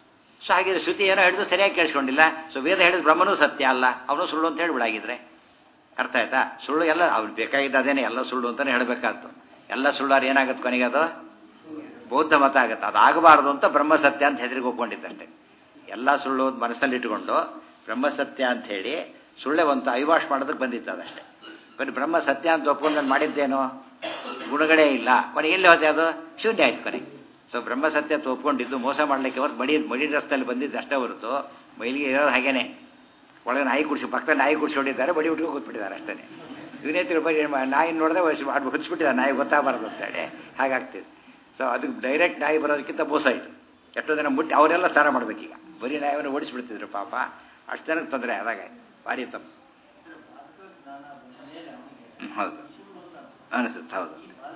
ಸೊ ಹಾಗಿದ್ರೆ ಶ್ರುತಿ ಏನೋ ಹಿಡಿದು ಸರಿಯಾಗಿ ಕೇಳಿಸ್ಕೊಂಡಿಲ್ಲ ಸೊ ವೇದ ಹೇಳಿದ ಬ್ರಹ್ಮನೂ ಸತ್ಯ ಅಲ್ಲ ಅವನು ಸುಳ್ಳು ಅಂತ ಹೇಳ್ಬಿಡಾಗಿದ್ರೆ ಅರ್ಥ ಆಯ್ತಾ ಸುಳ್ಳು ಎಲ್ಲ ಅವ್ರು ಬೇಕಾಗಿದ್ದ ಅದೇನೆ ಎಲ್ಲ ಸುಳ್ಳು ಅಂತಾನೆ ಹೇಳಬೇಕಾಗ್ತು ಎಲ್ಲ ಸುಳ್ಳಾರು ಏನಾಗುತ್ತೆ ಕೊನೆಗೆ ಅದು ಬೌದ್ಧ ಮತ ಆಗುತ್ತೆ ಅದಾಗಬಾರ್ದು ಅಂತ ಬ್ರಹ್ಮ ಸತ್ಯ ಅಂತ ಹೆದರಿಗೆ ಹೋಗ್ಕೊಂಡಿದ್ದಷ್ಟೇ ಎಲ್ಲ ಸುಳ್ಳು ಅಂತ ಮನಸ್ಸಲ್ಲಿ ಇಟ್ಕೊಂಡು ಬ್ರಹ್ಮ ಸತ್ಯ ಅಂತ ಹೇಳಿ ಸುಳ್ಳೆ ಒಂದು ಐವಾಶ್ ಮಾಡೋದಕ್ಕೆ ಬಂದಿತ್ತು ಅದಷ್ಟೇ ಬರೀ ಬ್ರಹ್ಮ ಸತ್ಯ ಅಂತ ಒಪ್ಕೊಂಡು ನಾನು ಮಾಡಿದ್ದೇನೋ ಗುಣಗಳೇ ಇಲ್ಲ ಕೊನೆ ಎಲ್ಲಿ ಹೋದೆ ಅದು ಶೂನ್ಯ ಆಯ್ತು ಕೊನೆ ಸೊ ಬ್ರಹ್ಮ ಸತ್ಯ ಅಂತ ಒಪ್ಕೊಂಡಿದ್ದು ಮೋಸ ಮಾಡಲಿಕ್ಕೆ ಹೊರತು ಮಡಿ ಮಡಿ ರಸ್ತೆಯಲ್ಲಿ ಬಂದಿದ್ದು ಅಷ್ಟೇ ಹೊರತು ಮೈಲಿಗೆ ಇರೋದು ಹಾಗೇನೆ ಒಳಗೆ ನಾಯಿ ಕುಡಿಸಿ ಪಕ್ಕದಲ್ಲಿ ನಾಯಿ ಕುಡಿಸಿ ಹೊಡಿದ್ದಾರೆ ಬಡಿ ಹುಡುಗಿ ಕೂತ್ಬಿಟ್ಟಿದ್ದಾರೆ ಅಷ್ಟೇ ಇವನೇ ತಿಳ್ಬರಿ ನಾಯಿ ನೋಡಿದ್ರೆ ಅದು ಹೊಚ್ಬಿಟ್ಟಿದ್ದಾರೆ ನಾಯಿ ಗೊತ್ತಾಗಬಾರ್ದು ಅಂತೇಳಿ ಹಾಗಾಗ್ತಿದೆ ಸೊ ಅದಕ್ಕೆ ಡೈರೆಕ್ಟ್ ನಾಯಿ ಬರೋದಕ್ಕಿಂತ ಮೋಸ ಇದು ಎಷ್ಟೋ ಜನ ಮುಟ್ಟಿ ಅವರೆಲ್ಲ ಸ್ನಾನ ಮಾಡ್ಬೇಕೀಗ ಬರೀ ನಾಯಿಯನ್ನು ಓಡಿಸ್ಬಿಡ್ತಿದ್ರು ಪಾಪ ಅಷ್ಟು ಜನಕ್ಕೆ ತೊಂದರೆ ಆದಾಗ ಭಾರಿ ತಪ್ಪು ಹ್ಮ್, ಹೌದು ಅನಿಸುತ್ತೆ ಹೌದು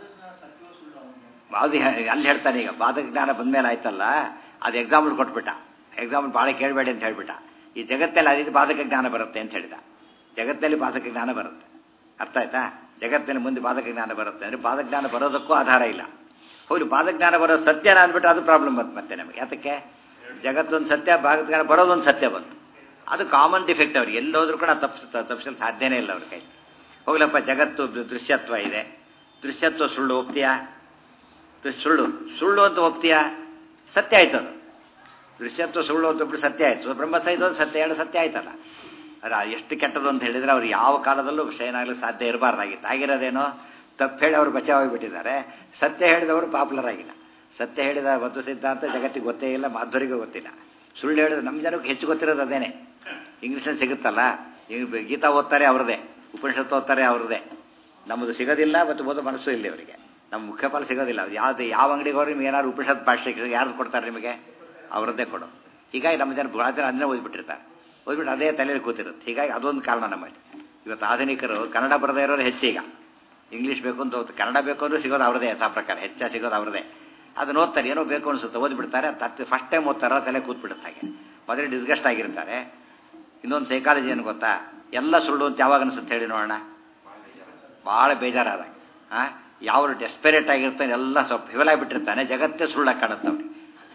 ಅದು ಹೆ- ಅಲ್ಲಿ ಹೇಳ್ತಾನೆ ಈಗ ಬಾಧಕ ಜ್ಞಾನ ಬಂದ್ಮೇಲೆ ಆಯ್ತಲ್ಲ ಅದು ಎಕ್ಸಾಂಪಲ್ ಕೊಟ್ಬಿಟ್ಟ ಎಕ್ಸಾಂಪಲ್ ಭಾಳ ಕೇಳಬೇಡಿ ಅಂತ ಹೇಳ್ಬಿಟ್ಟ ಈ ಜಗತ್ತಲ್ಲಿ ಅದೇ ಬಾಧಕ ಜ್ಞಾನ ಬರುತ್ತೆ ಅಂತ ಹೇಳಿದ ಜಗತ್ತಲ್ಲಿ ಬಾಧಕ ಜ್ಞಾನ ಬರುತ್ತೆ ಅರ್ಥ ಆಯ್ತಾ ಜಗತ್ತಿನಲ್ಲಿ ಮುಂದೆ ಬಾಧಕ ಜ್ಞಾನ ಬರುತ್ತೆ ಅಂದರೆ ಬಾಧಕ ಜ್ಞಾನ ಬರೋದಕ್ಕೂ ಆಧಾರ ಇಲ್ಲ ಹೌದು ಬಾಧಕ ಜ್ಞಾನ ಬರೋ ಸತ್ಯನ ಅಂದ್ಬಿಟ್ಟು ಅದು ಪ್ರಾಬ್ಲಮ್ ಬಂತು ಮತ್ತೆ ನಮಗೆ ಯಾತಕ್ಕೆ ಜಗತ್ತೊಂದು ಸತ್ಯ ಬಾಧಕ ಜ್ಞಾನ ಬರೋದೊಂದು ಸತ್ಯ ಬಂತು ಅದು ಕಾಮನ್ ಡಿಫೆಕ್ಟ್ ಅವ್ರಿಗೆ ಎಲ್ಲೋದ್ರೂ ಕೂಡ ತಪ್ಪಿಸ್ ತಪ್ಪಿಸಲು ಸಾಧ್ಯನೇ ಇಲ್ಲ ಅವ್ರ ಕೈ ಹೋಗ್ಲಪ್ಪ ಜಗತ್ತು ದೃ- ದೃಶ್ಯತ್ವ ಇದೆ ದೃಶ್ಯತ್ವ ಸುಳ್ಳು ಒಪ್ತೀಯಾ ದೃ- ಸುಳ್ಳು ಸುಳ್ಳು ಅಂತ ಒಪ್ತೀಯಾ ಸತ್ಯ ಆಯ್ತು ಅದು ದೃಶ್ಯತ್ವ ಸುಳ್ಳು ಅಂತ ಒಬ್ರು ಸತ್ಯ ಆಯ್ತು ಬ್ರಹ್ಮ ಇದೊಂದು ಸತ್ಯ ಹೇಳೋ ಸತ್ಯ ಆಯ್ತಲ್ಲ ಅದು ಎಷ್ಟು ಕೆಟ್ಟದು ಅಂತ ಹೇಳಿದ್ರೆ ಅವ್ರು ಯಾವ ಕಾಲದಲ್ಲೂ ಏನಾಗಲು ಸಾಧ್ಯ ಇರಬಾರ್ದಾಗಿತ್ತು ಆಗಿರೋದೇನೋ ತಪ್ಪು ಹೇಳಿ ಅವರು ಬಚಾವಾಗಿಬಿಟ್ಟಿದ್ದಾರೆ ಸತ್ಯ ಹೇಳಿದವರು ಪಾಪ್ಯುಲರ್ ಆಗಿಲ್ಲ ಸತ್ಯ ಹೇಳಿದ ಒಂದು ಸಿದ್ಧಾಂತ ಜಗತ್ತಿಗೆ ಗೊತ್ತೇ ಇಲ್ಲ ಮಾಧ್ವರಿಗೂ ಗೊತ್ತಿಲ್ಲ ಸುಳ್ಳು ಹೇಳಿದ್ರೆ ನಮ್ಮ ಜನಕ್ಕೆ ಹೆಚ್ಚು ಗೊತ್ತಿರೋದು ಅದೇನೆ ಇಂಗ್ಲೀಷಲ್ಲಿ ಸಿಗುತ್ತಲ್ಲ ಈಗ ಗೀತಾ ಓದ್ತಾರೆ ಅವ್ರದೇ ಉಪನಿಷತ್ತು ಓದ್ತಾರೆ ಅವ್ರದೇ ನಮ್ಮದು ಸಿಗೋದಿಲ್ಲ ಮತ್ತು ಓದೋ ಮನಸ್ಸು ಇಲ್ಲ ಅವರಿಗೆ ನಮ್ಮ ಮುಖ್ಯಪಾಲ ಸಿಗೋದಿಲ್ಲ ಅದು ಯಾವ್ದು ಯಾವ ಅಂಗಡಿಗೆ ಹೋದ್ರೆ ನಿಮ್ಗೆ ಏನಾದ್ರು ಉಪನಿಷತ್ ಭಾಷೆ ಯಾರು ಕೊಡ್ತಾರೆ ನಿಮಗೆ ಅವರದ್ದೇ ಕೊಡು ಹೀಗಾಗಿ ನಮ್ಮ ಜನ ಭಾಳ ಜನ ಅದನ್ನೇ ಓದ್ಬಿಟ್ಟಿರ್ತಾರೆ ಓದ್ಬಿಟ್ಟು ಅದೇ ತಲೆಯಲ್ಲಿ ಕೂತಿರುತ್ತೆ ಹೀಗಾಗಿ ಅದೊಂದು ಕಾರಣ ನಮ್ಮಲ್ಲಿ ಇವತ್ತು ಆಧುನಿಕರು ಕನ್ನಡ ಬರದೇ ಇರೋರು ಹೆಚ್ಚೀಗ ಇಂಗ್ಲೀಷ್ ಬೇಕು ಅಂತ ಓದ್- ಕನ್ನಡ ಬೇಕು ಅಂದ್ರೆ ಸಿಗೋದು ಅವ್ರದೇ ಯಥಾ ಪ್ರಕಾರ ಹೆಚ್ಚ ಸಿಗೋದು ಅವ್ರದೇ ಅದನ್ನ ಓದ್ತಾರೆ ಏನೋ ಬೇಕು ಅನ್ಸುತ್ತೆ ಓದ್ಬಿಡ್ತಾರೆ ತತ್ತು ಫಸ್ಟ್ ಟೈಮ್ ಓದ್ತಾರೋ ತಲೆ ಕೂತ್ಬಿಡುತ್ತೆ ಹಾಗೆ ಮೊದಲೇ ಡಿಸ್ಗಸ್ಟ್ ಆಗಿರ್ತಾರೆ ಇನ್ನೊಂದು ಸೈಕಾಲಜಿ ಏನು ಗೊತ್ತಾ ಎಲ್ಲ ಸುಳ್ಳು ಅಂತ ಯಾವಾಗ ಅನಿಸುತ್ತೆ ಹೇಳಿ ನೋಡೋಣ ಭಾಳ ಬೇಜಾರಾದಾಗ ಹಾಂ ಯಾವ ಡೆಸ್ಪೆರೇಟ್ ಆಗಿರ್ತಾನೆ ಎಲ್ಲ ಸ್ವಲ್ಪ ಹಿವಲಾಗ್ಬಿಟ್ಟಿರ್ತಾನೆ ಜಗತ್ತೇ ಸುಳ್ಳಾಗಿ ಕಾಣುತ್ತೆ ಅವ್ನಿಗೆ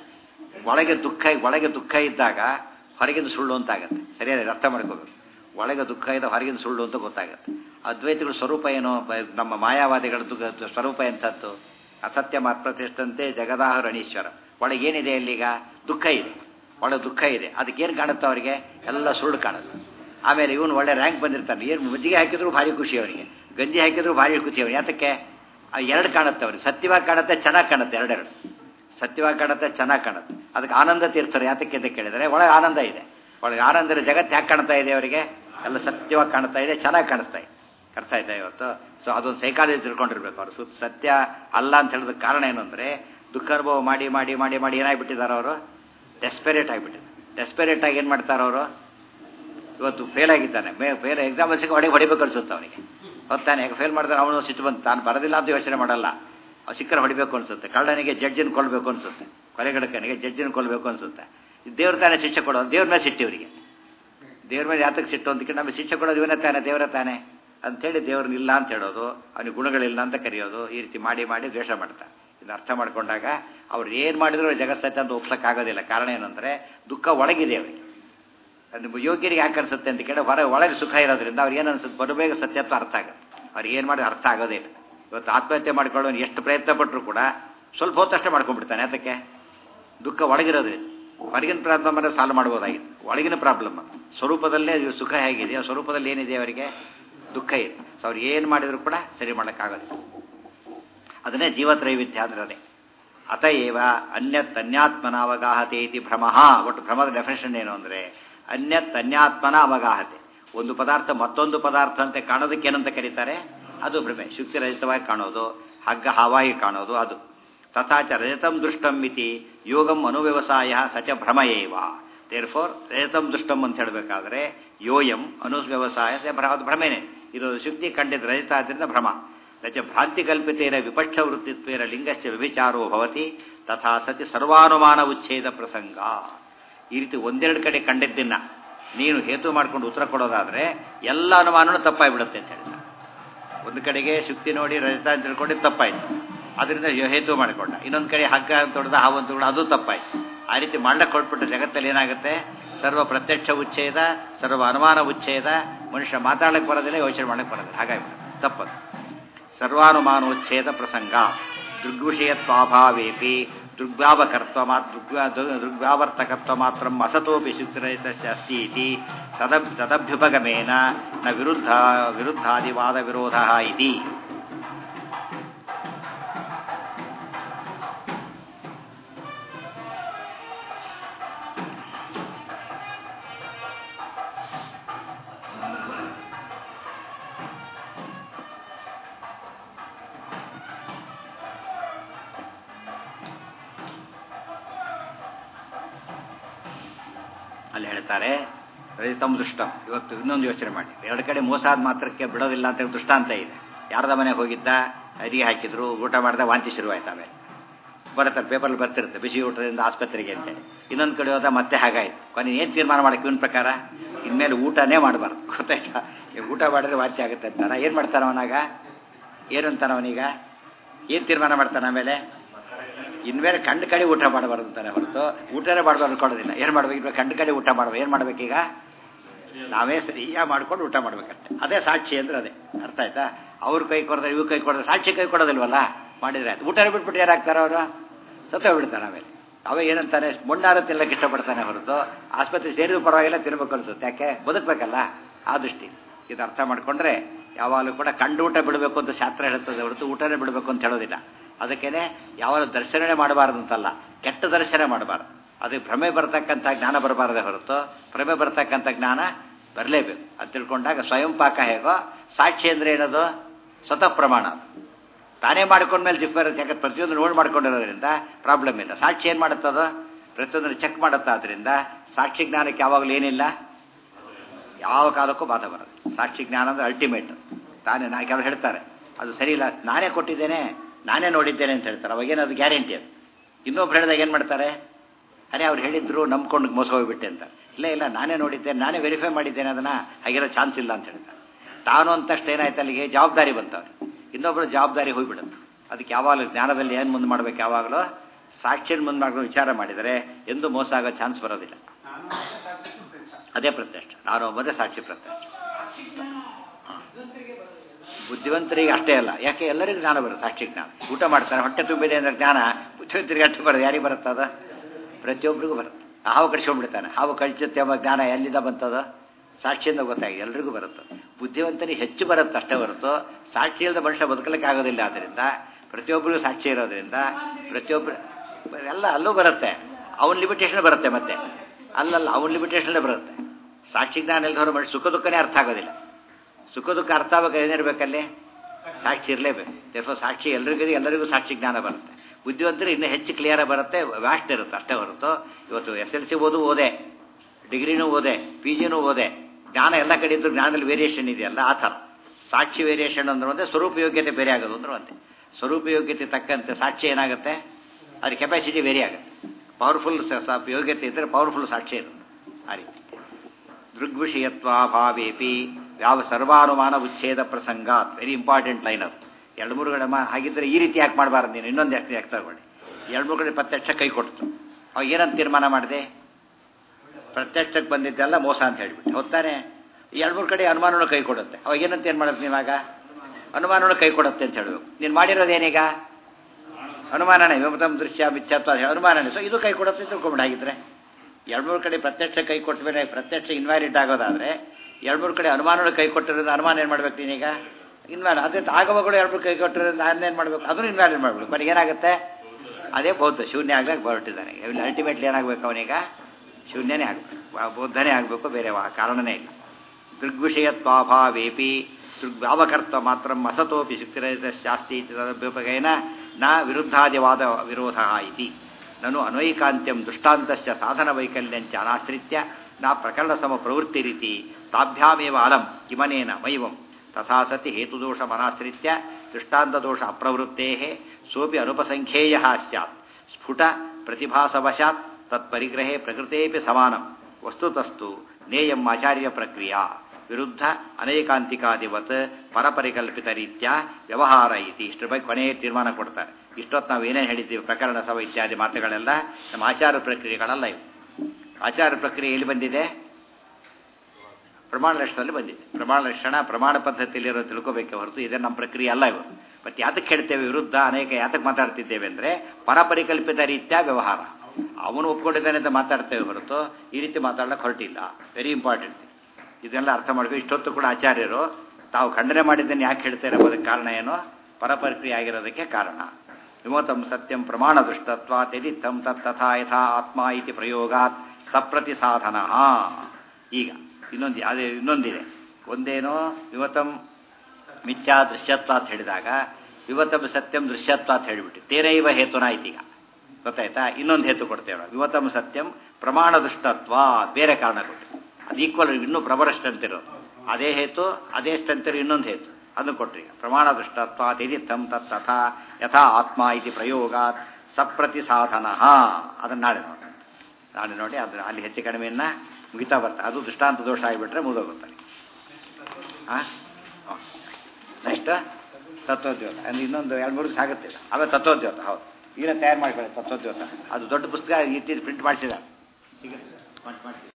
ಒಳಗೆ ದುಃಖ ಒಳಗೆ ದುಃಖ ಇದ್ದಾಗ ಹೊರಗಿಂದ ಸುಳ್ಳು ಅಂತ ಆಗತ್ತೆ ಸರಿಯಾಗಿ ಅರ್ಥ ಮಾಡ್ಕೋಬೇಕು ಒಳಗೆ ದುಃಖ ಇದ್ದ ಹೊರಗಿಂದ ಸುಳ್ಳು ಅಂತ ಗೊತ್ತಾಗುತ್ತೆ ಅದ್ವೈತಗಳ ಸ್ವರೂಪ ಏನು ಬ- ನಮ್ಮ ಮಾಯಾವಾದಿಗಳ ದು- ಸ್ವರೂಪ ಎಂಥದ್ದು ಅಸತ್ಯ ಮಾತ್ರತಿಷ್ಠಂತೆ ಜಗದಾಹರಣೀಶ್ವರ ಒಳಗೆ ಏನಿದೆ ಅಲ್ಲೀಗ ದುಃಖ ಇದೆ ಒಳಗೆ ದುಃಖ ಇದೆ ಅದಕ್ಕೇನು ಕಾಣುತ್ತೆ ಅವರಿಗೆ ಎಲ್ಲ ಸುಳ್ಳು ಕಾಣುತ್ತೆ ಆಮೇಲೆ ಇವನು ಒಳ್ಳೆ ರ್ಯಾಂಕ್ ಬಂದಿರ್ತಾನೆ ಏನು ಮಜ್ಜಿಗೆ ಹಾಕಿದ್ರು ಭಾರಿ ಖುಷಿ ಅವನಿಗೆ ಗಂಜಿ ಹಾಕಿದ್ರು ಭಾರಿ ಖುಷಿ ಅವನು ಯಾತಕ್ಕೆ ಆ ಎರಡು ಕಾಣುತ್ತೆ ಅವ್ರಿಗೆ ಸತ್ಯವಾಗಿ ಕಾಣುತ್ತೆ ಚೆನ್ನಾಗಿ ಕಾಣುತ್ತೆ ಎರಡೆರಡು ಸತ್ಯವಾಗಿ ಕಾಣುತ್ತೆ ಚೆನ್ನಾಗಿ ಕಾಣುತ್ತೆ ಅದಕ್ಕೆ ಆನಂದ ತೀರ್ಥರು ಯಾತಕ್ಕೆ ಅಂತ ಕೇಳಿದರೆ ಒಳಗೆ ಆನಂದ ಇದೆ ಒಳಗೆ ಆನಂದರ ಜಗತ್ತು ಯಾಕೆ ಕಾಣ್ತಾ ಇದೆ ಅವರಿಗೆ ಎಲ್ಲ ಸತ್ಯವಾಗಿ ಕಾಣ್ತಾ ಇದೆ ಚೆನ್ನಾಗಿ ಕಾಣಿಸ್ತಾ ಇದೆ ಅರ್ಥ ಆಯ್ತಾ ಇವತ್ತು ಸೊ ಅದೊಂದು ಸೈಕಾಲಜಿ ತಿಳ್ಕೊಂಡಿರ್ಬೇಕು ಅವರು ಸುತ್ತ ಸತ್ಯ ಅಲ್ಲ ಅಂತ ಹೇಳೋದಕ್ಕೆ ಕಾರಣ ಏನು ಅಂದರೆ ದುಃಖ ಅನುಭವ ಮಾಡಿ ಮಾಡಿ ಮಾಡಿ ಮಾಡಿ ಏನಾಗ್ಬಿಟ್ಟಿದ್ದಾರೆ ಅವರು ಡೆಸ್ಪೆರೇಟ್ ಆಗಿಬಿಟ್ಟಿದ್ದಾರೆ ಡೆಸ್ಪೆರೇಟ್ ಆಗಿ ಏನು ಮಾಡ್ತಾರೆ ಅವರು ಇವತ್ತು ಫೇಲ್ ಆಗಿದ್ದಾನೆ ಮೇ ಫೇಲ್ ಎಕ್ಸಾಮ್ ಸಿಕ್ಕ ಹೊಡೆಗೆ ಹೊಡಿಬೇಕು ಅನ್ಸುತ್ತೆ ಅವನಿಗೆ ಹೊತ್ತಾನೆ ಫೇಲ್ ಮಾಡಿದ್ರೆ ಅವನು ಸಿಟ್ಟು ಬಂತು ತಾನು ಬರೋದಿಲ್ಲ ಅಂತ ಯೋಚನೆ ಮಾಡಲ್ಲ ಅವ್ನು ಸಿಕ್ಕರೆ ಹೊಡಿಬೇಕು ಅನ್ಸುತ್ತೆ ಕಳ್ಳನಿಗೆ ಜಡ್ಜಿನ ಕೊಲ್ಲಬೇಕು ಅನ್ಸುತ್ತೆ ಕೊಲೆಗಡಕನಿಗೆ ಜಡ್ಜಿನ ಕೊಲ್ಲಬೇಕು ಅನ್ಸುತ್ತೆ ದೇವ್ರ ತಾನೇ ಶಿಕ್ಷೆ ಕೊಡೋದು ದೇವ್ರ ಮೇಲೆ ಸಿಟ್ಟು ಇವರಿಗೆ ದೇವ್ರ ಮೇಲೆ ಯಾತಕ್ಕೆ ಸಿಟ್ಟು ಅಂತ ನಮಗೆ ಶಿಕ್ಷೆ ಕೊಡೋದು ಇವನೇ ತಾನೆ ದೇವರ ತಾನೆ ಅಂತೇಳಿ ದೇವ್ರನ್ನ ಇಲ್ಲ ಅಂತ ಹೇಳೋದು ಅವನಿಗೆ ಗುಣಗಳಿಲ್ಲ ಅಂತ ಕರೆಯೋದು ಈ ರೀತಿ ಮಾಡಿ ಮಾಡಿ ದ್ವೇಷ ಮಾಡ್ತಾರೆ ಇದನ್ನ ಅರ್ಥ ಮಾಡ್ಕೊಂಡಾಗ ಅವ್ರು ಏನು ಮಾಡಿದ್ರು ಜಗತ್ತೈತೆ ಅಂತ ಒಪ್ಸಕ್ಕಾಗೋದಿಲ್ಲ ಕಾರಣ ಏನಂದ್ರೆ ದುಃಖ ಒಳಗಿದೆ ಅವರಿಗೆ ಅದು ಯೋಗ್ಯರಿಗೆ ಯಾಕೆ ಅನ್ಸುತ್ತೆ ಅಂತ ಕೇಳಿ ಹೊರ ಒಳಗೆ ಸುಖ ಇರೋದ್ರಿಂದ ಅವ್ರಿಗೆ ಏನು ಅನ್ಸುತ್ತೆ ಬರಬೇಗ ಸತ್ಯತ್ವ ಅರ್ಥ ಆಗುತ್ತೆ ಅವ್ರಿಗೆ ಏನು ಮಾಡಿ ಅರ್ಥ ಆಗೋದೇ ಇಲ್ಲ ಇವತ್ತು ಆತ್ಮಹತ್ಯೆ ಮಾಡ್ಕೊಳ್ಳೋನು ಎಷ್ಟು ಪ್ರಯತ್ನ ಪಟ್ಟರು ಕೂಡ ಸ್ವಲ್ಪ ಹೊತ್ತಷ್ಟೇ ಮಾಡ್ಕೊಂಡ್ಬಿಡ್ತಾನೆ ಅದಕ್ಕೆ ದುಃಖ ಒಳಗಿರೋದ್ರಿಂದ ಹೊರಗಿನ ಪ್ರಾಬ್ಲಮ್ ಅಂದರೆ ಸಾಲ್ವ್ ಮಾಡ್ಬೋದಾಗಿತ್ತು ಒಳಗಿನ ಪ್ರಾಬ್ಲಮ್ ಸ್ವರೂಪದಲ್ಲೇ ಇದು ಸುಖ ಹೇಗಿದೆ ಆ ಸ್ವರೂಪದಲ್ಲಿ ಏನಿದೆ ಅವರಿಗೆ ದುಃಖ ಇದೆ ಸೊ ಅವ್ರು ಏನು ಮಾಡಿದ್ರು ಕೂಡ ಸರಿ ಮಾಡೋಕ್ಕಾಗೋದಿಲ್ಲ ಅದನ್ನೇ ಜೀವತ್ರೈವಿಧ್ಯ ಅಂದ್ರೆ ಅದೇ ಅತಏವ ಅನ್ಯತ್ ಅನ್ಯಾತ್ಮನ ಅವಗಾಹತೆ ಇತಿ ಭ್ರಮಃ ಒಟ್ಟು ಭ್ರಮದ ಡೆಫಿನೇಷನ್ ಏನು ಅಂದರೆ ಅನ್ಯತ್ ಅನ್ಯಾತ್ಮನ ಅವಗಾಹತೆ ಒಂದು ಪದಾರ್ಥ ಮತ್ತೊಂದು ಪದಾರ್ಥ ಅಂತ ಕಾಣೋದಕ್ಕೆ ಏನಂತ ಕರೀತಾರೆ ಅದು ಭ್ರಮೆ ಶುಕ್ತಿ ರಹಿತವಾಗಿ ಕಾಣೋದು ಹಗ್ಗ ಹಾವಾಗಿ ಕಾಣೋದು ಅದು ತಥಾಚ ರಜತಂ ದೃಷ್ಟಂ ಇತಿ ಯೋಗಂ ಅನುವ್ಯವಸಾಯ ಸಚ ಭ್ರಮ ಏವ ದೇರ್ ಫೋರ್ ರಜತಂ ದೃಷ್ಟಂ ಅಂತ ಹೇಳಬೇಕಾದ್ರೆ ಯೋಯಂ ಅನುವ್ಯವಸಾಯ ಅದು ಭ್ರಮೆನೆ ಇದು ಶುಕ್ತಿ ಕಂಡಿದ್ದ ರಜತ ಆದ್ರಿಂದ ಭ್ರಮ ರಜ ಭ್ರಾಂತಿ ಕಲ್ಪಿತೇನ ವಿಪಕ್ಷ ವೃತ್ತಿತ್ವೇನ ಲಿಂಗಸ್ಯ ವ್ಯಭಿಚಾರೋ ಭವತಿ ತಥಾ ಸತಿ ಸರ್ವಾನುಮಾನ ಉಚ್ಛೇದ ಪ್ರಸಂಗ ಈ ರೀತಿ ಒಂದೆರಡು ಕಡೆ ಕಂಡಿದ್ದನ್ನ ನೀನು ಹೇತು ಮಾಡ್ಕೊಂಡು ಉತ್ತರ ಕೊಡೋದಾದ್ರೆ ಎಲ್ಲ ಅನುಮಾನನೂ ತಪ್ಪಾಗ್ಬಿಡುತ್ತೆ ಅಂತ ಹೇಳ್ತಾರೆ ಒಂದು ಕಡೆಗೆ ಶುಕ್ತಿ ನೋಡಿ ರಜತ ಅಂತ ತಿಳ್ಕೊಂಡಿದ್ದು ತಪ್ಪಾಯ್ತು ಅದರಿಂದ ಹೇತು ಮಾಡಿಕೊಂಡ ಇನ್ನೊಂದು ಕಡೆ ಹಗ್ಗ ಅಂತ ಹೊಡೆದ ಹಾವು ಅಂತ ಅದು ತಪ್ಪಾಯ್ತು ಆ ರೀತಿ ಮಾಡ್ಲಕ್ಕೆ ಹೊರಟ್ಬಿಟ್ಟ ಜಗತ್ತಲ್ಲಿ ಏನಾಗುತ್ತೆ ಸರ್ವ ಪ್ರತ್ಯಕ್ಷ ಉಚ್ಛೇದ ಸರ್ವ ಅನುಮಾನ ಉಚ್ಛೇದ ಮನುಷ್ಯ ಮಾತಾಡಕ್ಕೆ ಬರೋದಿಲ್ಲ ಯೋಚನೆ ಮಾಡಕ್ಕೆ ಬರೋದಿಲ್ಲ ಹಾಗಾಗಿ ತಪ್ಪದು ಸರ್ವಾನುಮಾನೋಚ್ಛೇದ ಪ್ರಸಂಗ ದೃಗ್ವಿಷಯತ್ವಾಭಾವೇಪಿ ದೃಗ್ವ್ಯಾವಕರ್ತ್ವ ದೃಗ್ವ್ಯಾವರ್ತಕತ್ವ ಮಾತ್ರ ಅಸತೋಪಿ ಶುಕ್ತಿರಹಿತಸ್ಯ ಅಸ್ತಿ ಇತಿ ತದ ತದಭ್ಯುಪಗಮೇನ ನ ವಿರುದ್ಧ ವಿರುದ್ಧಾದಿವಾದ ವಿರೋಧ ಇತಿ ಅಲ್ಲಿ ಹೇಳ್ತಾರೆ ರಜಿತಂ ದುಷ್ಟಂ ಇವತ್ತು ಇನ್ನೊಂದು ಯೋಚನೆ ಮಾಡಿ ಎರಡು ಕಡೆ ಮೋಸ ಆದ ಮಾತ್ರಕ್ಕೆ ಬಿಡೋದಿಲ್ಲ ಅಂತ ದೃಷ್ಟಾಂತ ಇದೆ ಯಾರದ ಮನೆಗೆ ಹೋಗಿದ್ದ ಅರಿಗೆ ಹಾಕಿದ್ರು ಊಟ ಮಾಡಿದ ವಾಂತಿ ಶುರುವಾಯ್ತು ಆಮೇಲೆ ಬರುತ್ತೆ ಪೇಪರ್ಲ್ಲಿ ಬರ್ತಿರುತ್ತೆ ಬಿಸಿ ಊಟದಿಂದ ಆಸ್ಪತ್ರೆಗೆ ಅಂತೇಳಿ ಇನ್ನೊಂದು ಕಡೆ ಹೋದ ಮತ್ತೆ ಹಾಗಾಯ್ತು ಕೊನೆ ಏನು ತೀರ್ಮಾನ ಮಾಡಕ್ಕೆ ಇವನ ಪ್ರಕಾರ ಇನ್ಮೇಲೆ ಊಟನೇ ಮಾಡಬಾರ್ದು ಗೊತ್ತಾಯ್ತಾ ಈಗ ಊಟ ಮಾಡಿದ್ರೆ ವಾಂತಿ ಆಗುತ್ತೆ ಅಂತಾನ ಏನು ಮಾಡ್ತಾನ ಅವನಾಗ ಏನು ಅಂತಾನ ಅವನೀಗ ಏನು ತೀರ್ಮಾನ ಮಾಡ್ತಾನೆ ಆಮೇಲೆ ಇನ್ಮೇಲೆ ಕಂಡು ಕಡೆ ಊಟ ಮಾಡಬಾರ್ದು ಅಂತಾನೆ ಹೊರತು ಊಟನೇ ಮಾಡಬಾರ್ದು ಅನ್ಕೊಳ್ಳೋದಿಲ್ಲ ಏನು ಮಾಡ್ಬೇಕು ಇನ್ಮೇಲೆ ಕಂಡು ಕಡೆ ಊಟ ಮಾಡ್ಬೇಕು ಏನು ಮಾಡ್ಬೇಕೀಗ ನಾವೇ ಸರಿಯಾಗಿ ಮಾಡ್ಕೊಂಡು ಊಟ ಮಾಡ್ಬೇಕಷ್ಟೆ ಅದೇ ಸಾಕ್ಷಿ ಅಂದ್ರೆ ಅದೇ ಅರ್ಥ ಆಯ್ತಾ ಅವ್ರ ಕೈ ಕೊಡದ್ರೆ ಇವ್ರ ಕೈ ಕೊಡೋದು ಸಾಕ್ಷಿ ಕೈ ಕೊಡೋದಿಲ್ವಲ್ಲ ಮಾಡಿದ್ರೆ ಆಯ್ತು ಊಟ ಬಿಟ್ಬಿಟ್ಟು ಏನಾಗ್ತಾರ ಅವರು ಸತ್ತ ಬಿಡ್ತಾನೆ ಆಮೇಲೆ ಅವ ಏನಂತಾನೆ ಮೊಂಡಾರತ್ತೆಲ್ಲ ಇಷ್ಟಪಡ್ತಾನೆ ಹೊರತು ಆಸ್ಪತ್ರೆ ಸೇರಿದ ಪರವಾಗಿಲ್ಲ ತಿನ್ಬೇಕು ಅನ್ಸುತ್ತೆ ಯಾಕೆ ಬದುಕಬೇಕಲ್ಲ ಆ ದೃಷ್ಟಿ ಇದು ಅರ್ಥ ಮಾಡ್ಕೊಂಡ್ರೆ ಯಾವಾಗಲೂ ಕೂಡ ಕಂಡು ಊಟ ಬಿಡಬೇಕು ಅಂತ ಶಾಸ್ತ್ರ ಹೇಳ್ತದೆ ಹೊರತು ಊಟನೇ ಬಿಡಬೇಕು ಅಂತ ಹೇಳೋದಿಲ್ಲ ಅದಕ್ಕೇನೆ ಯಾವಾಗ ದರ್ಶನನೇ ಮಾಡಬಾರ್ದು ಅಂತಲ್ಲ ಕೆಟ್ಟ ದರ್ಶನ ಮಾಡಬಾರ್ದು ಅದಕ್ಕೆ ಭ್ರಮೆ ಬರ್ತಕ್ಕಂಥ ಜ್ಞಾನ ಬರಬಾರದೆ ಹೊರತು ಭ್ರಮೆ ಬರ್ತಕ್ಕಂಥ ಜ್ಞಾನ ಬರಲೇಬೇಕು ಅದು ತಿಳ್ಕೊಂಡಾಗ ಸ್ವಯಂ ಪಾಕ ಹೇಗೋ ಸಾಕ್ಷಿ ಅಂದ್ರೆ ಏನದು ಸ್ವತಃ ಪ್ರಮಾಣ ತಾನೇ ಮಾಡ್ಕೊಂಡ್ಮೇಲೆ ಡಿಫರೆನ್ಸ್ ಯಾಕಂದ್ರೆ ಪ್ರತಿಯೊಂದು ನೋಡಿ ಮಾಡ್ಕೊಂಡಿರೋದ್ರಿಂದ ಪ್ರಾಬ್ಲಮ್ ಇಲ್ಲ ಸಾಕ್ಷಿ ಏನು ಮಾಡುತ್ತದೋ ಪ್ರತಿಯೊಂದನ್ನು ಚೆಕ್ ಮಾಡುತ್ತಾ ಅದರಿಂದ ಸಾಕ್ಷಿ ಜ್ಞಾನಕ್ಕೆ ಯಾವಾಗಲೂ ಏನಿಲ್ಲ ಯಾವ ಕಾಲಕ್ಕೂ ಬಾಧ ಬರೋದು ಸಾಕ್ಷಿ ಜ್ಞಾನ ಅಂದ್ರೆ ಅಲ್ಟಿಮೇಟ್ ತಾನೇ ನಾ ಕೆಲವರು ಹೇಳ್ತಾರೆ ಅದು ಸರಿ ಇಲ್ಲ ನಾನೇ ಕೊಟ್ಟಿದ್ದೇನೆ ನಾನೇ ನೋಡಿದ್ದೇನೆ ಅಂತ ಹೇಳ್ತಾರೆ ಅವಾಗೇನದು ಗ್ಯಾರಂಟಿ ಅದು ಇನ್ನೊಬ್ರು ಹೇಳಿದಾಗ ಏನು ಮಾಡ್ತಾರೆ ಅರೆ ಅವ್ರು ಹೇಳಿದ್ರು ನಂಬ್ಕೊಂಡು ಮೋಸ ಹೋಗ್ಬಿಟ್ಟೆ ಅಂತ ಇಲ್ಲ ಇಲ್ಲ ನಾನೇ ನೋಡಿದ್ದೇನೆ ನಾನೇ ವೆರಿಫೈ ಮಾಡಿದ್ದೇನೆ ಅದನ್ನ ಹಾಗಿರೋ ಚಾನ್ಸ್ ಇಲ್ಲ ಅಂತ ಹೇಳ್ತಾರೆ ತಾನು ಅಂತಷ್ಟು ಏನಾಯ್ತು ಅಲ್ಲಿಗೆ ಜವಾಬ್ದಾರಿ ಬಂತವ್ರು ಇನ್ನೊಬ್ಬರು ಜವಾಬ್ದಾರಿ ಹೋಗ್ಬಿಡುತ್ತೆ ಅದಕ್ಕೆ ಯಾವಾಗಲೂ ಜ್ಞಾನದಲ್ಲಿ ಏನು ಮುಂದೆ ಮಾಡ್ಬೇಕು ಯಾವಾಗಲೂ ಸಾಕ್ಷಿಯನ್ನು ಮುಂದೆ ಮಾಡ್ಕೊಂಡು ವಿಚಾರ ಮಾಡಿದರೆ ಎಂದು ಮೋಸ ಆಗೋ ಚಾನ್ಸ್ ಬರೋದಿಲ್ಲ ಅದೇ ಪ್ರತ್ಯಕ್ಷ ನಾನು ಒಬ್ಬದೇ ಸಾಕ್ಷಿ ಪ್ರತ್ಯಕ್ಷ ಬುದ್ಧಿವಂತರಿಗೆ ಅಷ್ಟೇ ಅಲ್ಲ ಯಾಕೆ ಎಲ್ಲರಿಗೂ ಜ್ಞಾನ ಬರುತ್ತೆ ಸಾಕ್ಷಿ ಜ್ಞಾನ ಊಟ ಮಾಡ್ತಾರೆ ಹೊಟ್ಟೆ ತುಂಬಿದೆ ಅಂದ್ರೆ ಜ್ಞಾನ ಬುದ್ಧಿವಂತರಿಗೆ ಅಷ್ಟು ಬರೋದು ಯಾರಿಗೆ ಬರುತ್ತೆ ಅದು ಪ್ರತಿಯೊಬ್ಬರಿಗೂ ಬರುತ್ತೆ ಹಾವು ಕಡಿಸ್ಕೊಂಡ್ಬಿಡ್ತಾನೆ ಹಾವು ಕಳಿಸುತ್ತೆ ಎಂಬ ಜ್ಞಾನ ಎಲ್ಲಿಂದ ಬಂತದ ಸಾಕ್ಷಿಯಿಂದ ಗೊತ್ತಾಗಿ ಎಲ್ರಿಗೂ ಬರುತ್ತೆ ಬುದ್ಧಿವಂತನಿಗೆ ಹೆಚ್ಚು ಬರುತ್ತೆ ಅಷ್ಟೇ ಹೊರತು ಸಾಕ್ಷಿ ಇಲ್ಲದ ಮನುಷ್ಯ ಬದುಕಲಿಕ್ಕೆ ಆಗೋದಿಲ್ಲ ಆದ್ದರಿಂದ ಪ್ರತಿಯೊಬ್ಬರಿಗೂ ಸಾಕ್ಷಿ ಇರೋದ್ರಿಂದ ಪ್ರತಿಯೊಬ್ಬರು ಎಲ್ಲ ಅಲ್ಲೂ ಬರುತ್ತೆ ಅವನ ಲಿಮಿಟೇಷನ್ ಬರುತ್ತೆ ಮತ್ತೆ ಅಲ್ಲಲ್ಲ ಅವನ ಲಿಮಿಟೇಷನ್ಲೇ ಬರುತ್ತೆ ಸಾಕ್ಷಿ ಜ್ಞಾನ ಇಲ್ಲದವರು ಮನುಷ್ಯ ಸುಖ ದುಃಖನೇ ಅರ್ಥ ಆಗೋದಿಲ್ಲ ಸುಖ ದುಃಖ ಅರ್ಥ ಆಗಬೇಕು ಏನಿರ್ಬೇಕಲ್ಲಿ ಸಾಕ್ಷಿ ಇರಲೇಬೇಕು ದೇಫೋ ಸಾಕ್ಷಿ ಎಲ್ರಿಗೂ ಎಲ್ಲರಿಗೂ ಸಾಕ್ಷಿ ಜ್ಞಾನ ಬರುತ್ತೆ ಬುದ್ಧಿವಂತರು ಇನ್ನೂ ಹೆಚ್ಚು ಕ್ಲಿಯರ್ ಬರುತ್ತೆ ವ್ಯಾಸ್ಟ್ ಇರುತ್ತೆ ಅಷ್ಟೇ ಹೊರತು ಇವತ್ತು ಎಸ್ ಎಲ್ ಸಿ ಓದು ಓದೆ ಡಿಗ್ರಿನೂ ಓದೆ ಪಿ ಜಿನೂ ಓದೆ ಜ್ಞಾನ ಎಲ್ಲ ಕಡೆ ಇದ್ದು ಜ್ಞಾನದಲ್ಲಿ ವೇರಿಯೇಷನ್ ಇದೆಯಲ್ಲ ಆ ಥರ ಸಾಕ್ಷಿ ವೇರಿಯೇಷನ್ ಅಂದ್ರೆ ಒಂದೇ ಸ್ವರೂಪ ಯೋಗ್ಯತೆ ಬೇರೆ ಆಗೋದು ಅಂದ್ರೆ ಒಂದೇ ಸ್ವರೂಪ ಯೋಗ್ಯತೆ ತಕ್ಕಂತೆ ಸಾಕ್ಷಿ ಏನಾಗುತ್ತೆ ಅದ್ರ ಕೆಪಾಸಿಟಿ ವೇರಿ ಆಗುತ್ತೆ ಪವರ್ಫುಲ್ ಯೋಗ್ಯತೆ ಇದ್ದರೆ ಪವರ್ಫುಲ್ ಸಾಕ್ಷಿ ಇದು ಆ ರೀತಿ ದೃಗ್ವಿಷಯತ್ವಾಭಾವೇಪಿ ಯಾವ ಸರ್ವಾನುಮಾನ ಉಚ್ಛೇದ ಪ್ರಸಂಗ ವೆರಿ ಇಂಪಾರ್ಟೆಂಟ್ ಲೈನ್ ಅದು ಎರಡು ಮೂರು ಕಡೆ ಮಾ ಹಾಗಿದ್ದರೆ ಈ ರೀತಿ ಯಾಕೆ ಮಾಡಬಾರ್ದು ನೀನು ಇನ್ನೊಂದು ಯಾಕೆ ಯಾಕೆ ತಗೊಳ್ಳಿ ಎರಡು ಮೂರು ಕಡೆ ಪ್ರತ್ಯಕ್ಷ ಕೈ ಕೊಡ್ತು ಅವಾಗ ಏನಂತ ತೀರ್ಮಾನ ಮಾಡಿದೆ ಪ್ರತ್ಯಕ್ಷಕ್ಕೆ ಬಂದಿದ್ದೆಲ್ಲ ಮೋಸ ಅಂತ ಹೇಳ್ಬಿಟ್ಟು ಹೊತ್ತಾನೆ ಎರಡು ಮೂರು ಕಡೆ ಅನುಮಾನಗಳು ಕೈ ಕೊಡುತ್ತೆ ಅವಾಗ ಏನಂತ ಏನು ಮಾಡೋದು ನೀವಾಗ ಅನುಮಾನಗಳು ಕೈ ಕೊಡುತ್ತೆ ಅಂತ ಹೇಳಬೇಕು ನೀನು ಮಾಡಿರೋದೇನೀಗ ಅನುಮಾನನೇ ವಿಮತಂ ದೃಶ್ಯ ಮಿಥ್ಯಾತ್ವ ಅನುಮಾನನೇ ಸೊ ಇದು ಕೈ ಕೊಡುತ್ತೆ ತಿಳ್ಕೊಂಬಿಟ್ಟು ಹಾಗಿದ್ರೆ ಎರಡು ಮೂರು ಕಡೆ ಪ್ರತ್ಯಕ್ಷ ಕೈ ಕೊಟ್ಟ ಮೇಲೆ ಪ್ರತ್ಯಕ್ಷ ಇನ್ವ್ಯಾಲಿಡ್ ಆಗೋದಾದ್ರೆ ಎರಡು ಮೂರು ಕಡೆ ಅನುಮಾನಗಳು ಕೈ ಕೊಟ್ಟಿರೋದು ಅನುಮಾನ ಏನು ಮಾಡ್ಬೇಕು ನೀನೀಗ ಇನ್ವ್ಯಾಲಿಡ್ ಅದೇ ಆಗಮಗಳು ಎರಡು ಮೂರು ಕೈ ಕೊಟ್ಟಿರೋದು ನಾನೇನು ಮಾಡಬೇಕು ಅದನ್ನು ಇನ್ವ್ಯಾಲಿಡ್ ಮಾಡಬೇಕು ಕೊನೆಗೆ ಏನಾಗುತ್ತೆ ಅದೇ ಬೌದ್ಧ ಶೂನ್ಯ ಆಗ್ಲಿಕ್ಕೆ ಹೊರಟಿದ್ದಾನೆ ಅಲ್ಟಿಮೇಟ್ಲಿ ಏನಾಗಬೇಕು ಅವನೀಗ ಶೂನ್ಯನೇ ಆಗಬೇಕು ಬೌದ್ಧನೇ ಆಗಬೇಕು ಬೇರೆ ವಾ- ಕಾರಣನೇ ಇಲ್ಲ ದೃಗ್ವಿಷಯತ್ವಾಭಾವೇಪಿ ದೃಗ್ಭಾವಕರ್ತ ಮಾತ್ರ ಅಸತೋಪಿ ಶುಕ್ತಿರಹಿತ ಶಾಸ್ತಿ ಇತ್ಯುಪಗೇನ ನ ವಿರುದ್ಧಾದಿವಾದ ವಿರೋಧ ಇತಿ ನನು ಅನ್ವಯಿಕಾಂತ್ಯಂ ದೃಷ್ಟಾಂತಸ್ಯ ಸಾಧನ ವೈಕಲ್ಯಂಚ ಅನಾಶ್ರಿತ್ಯ ನ ಪ್ರಕರಣ ಸಮ ಪ್ರವೃತ್ತಿ ರೀತಿ ತಾಭ್ಯಾಮೇವ ಅಲಂ ಕಿಮನೇನ ಮೈವಂ ತಥಾ ಸತಿ ಹೇತುದೋಷಮನಾಶ್ರಿತ್ಯ ದೃಷ್ಟಾಂತದೋಷ ಅಪ್ರವೃತ್ತೇ ಸೋಪಿ ಅನುಪಸಂಖ್ಯೇಯ ಸ್ಯಾತ್ ಸ್ಫುಟ ಪ್ರತಿಭಾಸವಶಾತ್ ತತ್ಪರಿಗ್ರಹೇ ಪ್ರಕೃತೇಪಿ ಸಮಾನಂ ವಸ್ತುತಸ್ತು ನೇಯಂ ಆಚಾರ್ಯ ಪ್ರಕ್ರಿಯಾ ವಿರುದ್ಧ ಅನೇಕಾಂತಿಕಾದಿವತ್ ಪರಪರಿಕಲ್ಪಿತ ರೀತ್ಯ ವ್ಯವಹಾರ ಇತಿ ಇಷ್ಟರ ಬಗ್ಗೆ ಕೊನೆಯ ತೀರ್ಮಾನ ಕೊಡ್ತಾರೆ ಇಷ್ಟೊತ್ತು ನಾವು ಏನೇನು ಹೇಳಿದ್ದೀವಿ ಪ್ರಕರಣ ಸಭೆ ಇತ್ಯಾದಿ ಮಾತುಗಳೆಲ್ಲ ನಮ್ಮ ಆಚಾರ ಪ್ರಕ್ರಿಯೆಗಳಲ್ಲ ಇವು ಆಚಾರ ಪ್ರಕ್ರಿಯೆ ಎಲ್ಲಿ ಬಂದಿದೆ ಪ್ರಮಾಣ ಲಕ್ಷಣದಲ್ಲಿ ಬಂದಿದೆ ಪ್ರಮಾಣ ಲಕ್ಷಣ ಪ್ರಮಾಣ ಪದ್ಧತಿಯಲ್ಲಿರೋ ತಿಳ್ಕೋಬೇಕೆ ಹೊರತು ಇದೇ ನಮ್ಮ ಪ್ರಕ್ರಿಯೆ ಅಲ್ಲ ಇವರು ಮತ್ತೆ ಯಾತಕ್ಕೆ ಹೇಳ್ತೇವೆ ವಿರುದ್ಧ ಅನೇಕ ಯಾತಕ್ಕೆ ಮಾತಾಡ್ತಿದ್ದೇವೆ ಅಂದರೆ ಪರಪರಿಕಲ್ಪಿತ ರೀತ್ಯ ವ್ಯವಹಾರ ಅವನು ಒಪ್ಕೊಂಡಿದ್ದಾನೆ ಅಂತ ಮಾತಾಡ್ತೇವೆ ಹೊರತು ಈ ರೀತಿ ಮಾತಾಡ್ಲಿಕ್ಕೆ ಹೊರಟಿಲ್ಲ ವೆರಿ ಇಂಪಾರ್ಟೆಂಟ್ ಇದೆಲ್ಲ ಅರ್ಥ ಮಾಡಬೇಕು ಇಷ್ಟೊತ್ತು ಕೂಡ ಆಚಾರ್ಯರು ತಾವು ಖಂಡನೆ ಮಾಡಿದ್ದನ್ನು ಯಾಕೆ ಹೇಳ್ತಾರೆ ಎಂಬುದಕ್ಕೆ ಕಾರಣ ಏನು ಪರಪರಿಕ್ರಿಯೆ ಆಗಿರೋದಕ್ಕೆ ಕಾರಣ ವಿಮತಂ ಸತ್ಯಂ ಪ್ರಮಾಣ ದುಷ್ಟತ್ವ ತೆದಿತ್ತಂ ತಥಾ ಯಥಾ ಆತ್ಮ ಇತಿ ಪ್ರಯೋಗಾತ್ ಸಪ್ರತಿ ಸಾಧನ ಈಗ ಇನ್ನೊಂದು ಅದೇ ಇನ್ನೊಂದಿದೆ ಒಂದೇನೋ ವಿಮತಂ ಮಿಥ್ಯಾ ದೃಶ್ಯತ್ವ ಅಂತ ಹೇಳಿದಾಗ ವಿವತಂ ಸತ್ಯಂ ದೃಶ್ಯತ್ವ ಅಂತ ಹೇಳಿಬಿಟ್ಟು ತೇನೈವ ಹೇತುನ ಐತೀಗ ಗೊತ್ತಾಯ್ತಾ ಇನ್ನೊಂದು ಹೇತು ಕೊಡ್ತೇವೆ ನಾವು ವಿವತಂ ಸತ್ಯಂ ಪ್ರಮಾಣ ದುಷ್ಟತ್ವ ಬೇರೆ ಕಾರಣ ಕೊಟ್ಟು ಅದು ಈಕ್ವಲ್ ಇನ್ನೂ ಪ್ರಬರಷ್ಟಂತಿರೋದು ಅದೇ ಹೇತು ಅದೇ ಸ್ಟಂತಿರೋ ಇನ್ನೊಂದು ಹೇತು ಅದನ್ನು ಕೊಟ್ರಿ ಪ್ರಮಾಣ ದುಷ್ಟತ್ವ ತೆದಿತ್ತಂ ತತ್ ತಥಾ ಯಥಾ ಆತ್ಮ ಇತಿ ಪ್ರಯೋಗಾತ್ ಸಪ್ರತಿ ಸಾಧನ ಅದನ್ನು ನಾಳೆ ನೋಡಿ ನಾಳೆ ನೋಡಿ ಅದು ಅಲ್ಲಿ ಹೆಚ್ಚು ಕಡಿಮೆಯನ್ನ ಮುಗಿತಾ ಬರ್ತಾರೆ ಅದು ದೃಷ್ಟಾಂತ ದೋಷ ಆಗಿಬಿಟ್ರೆ ಮುಗಿದೋಗುತ್ತಾರೆ ಹಾಂ ನೆಕ್ಸ್ಟ್ ತತ್ವೋದ್ಯೋತ ಅಂದ್ರೆ ಇನ್ನೊಂದು ಎರಡು ಮೂರು ದಿವಸ ಆಗುತ್ತೆ ಇದು. ಆಮೇಲೆ ತತ್ವೋದ್ಯೋತ ಹೌದು ಈಗ ತಯಾರು ಮಾಡ್ಕೊಳ್ಳಿ ತತ್ವೋದ್ಯೋತ ಅದು ದೊಡ್ಡ ಪುಸ್ತಕ ಇತ್ತೀಚೆ ಪ್ರಿಂಟ್ ಮಾಡಿಸಿದ ಸಿಗುತ್ತೆ ಮಾಡಿಸಿ ಮಾಡಿಸಿ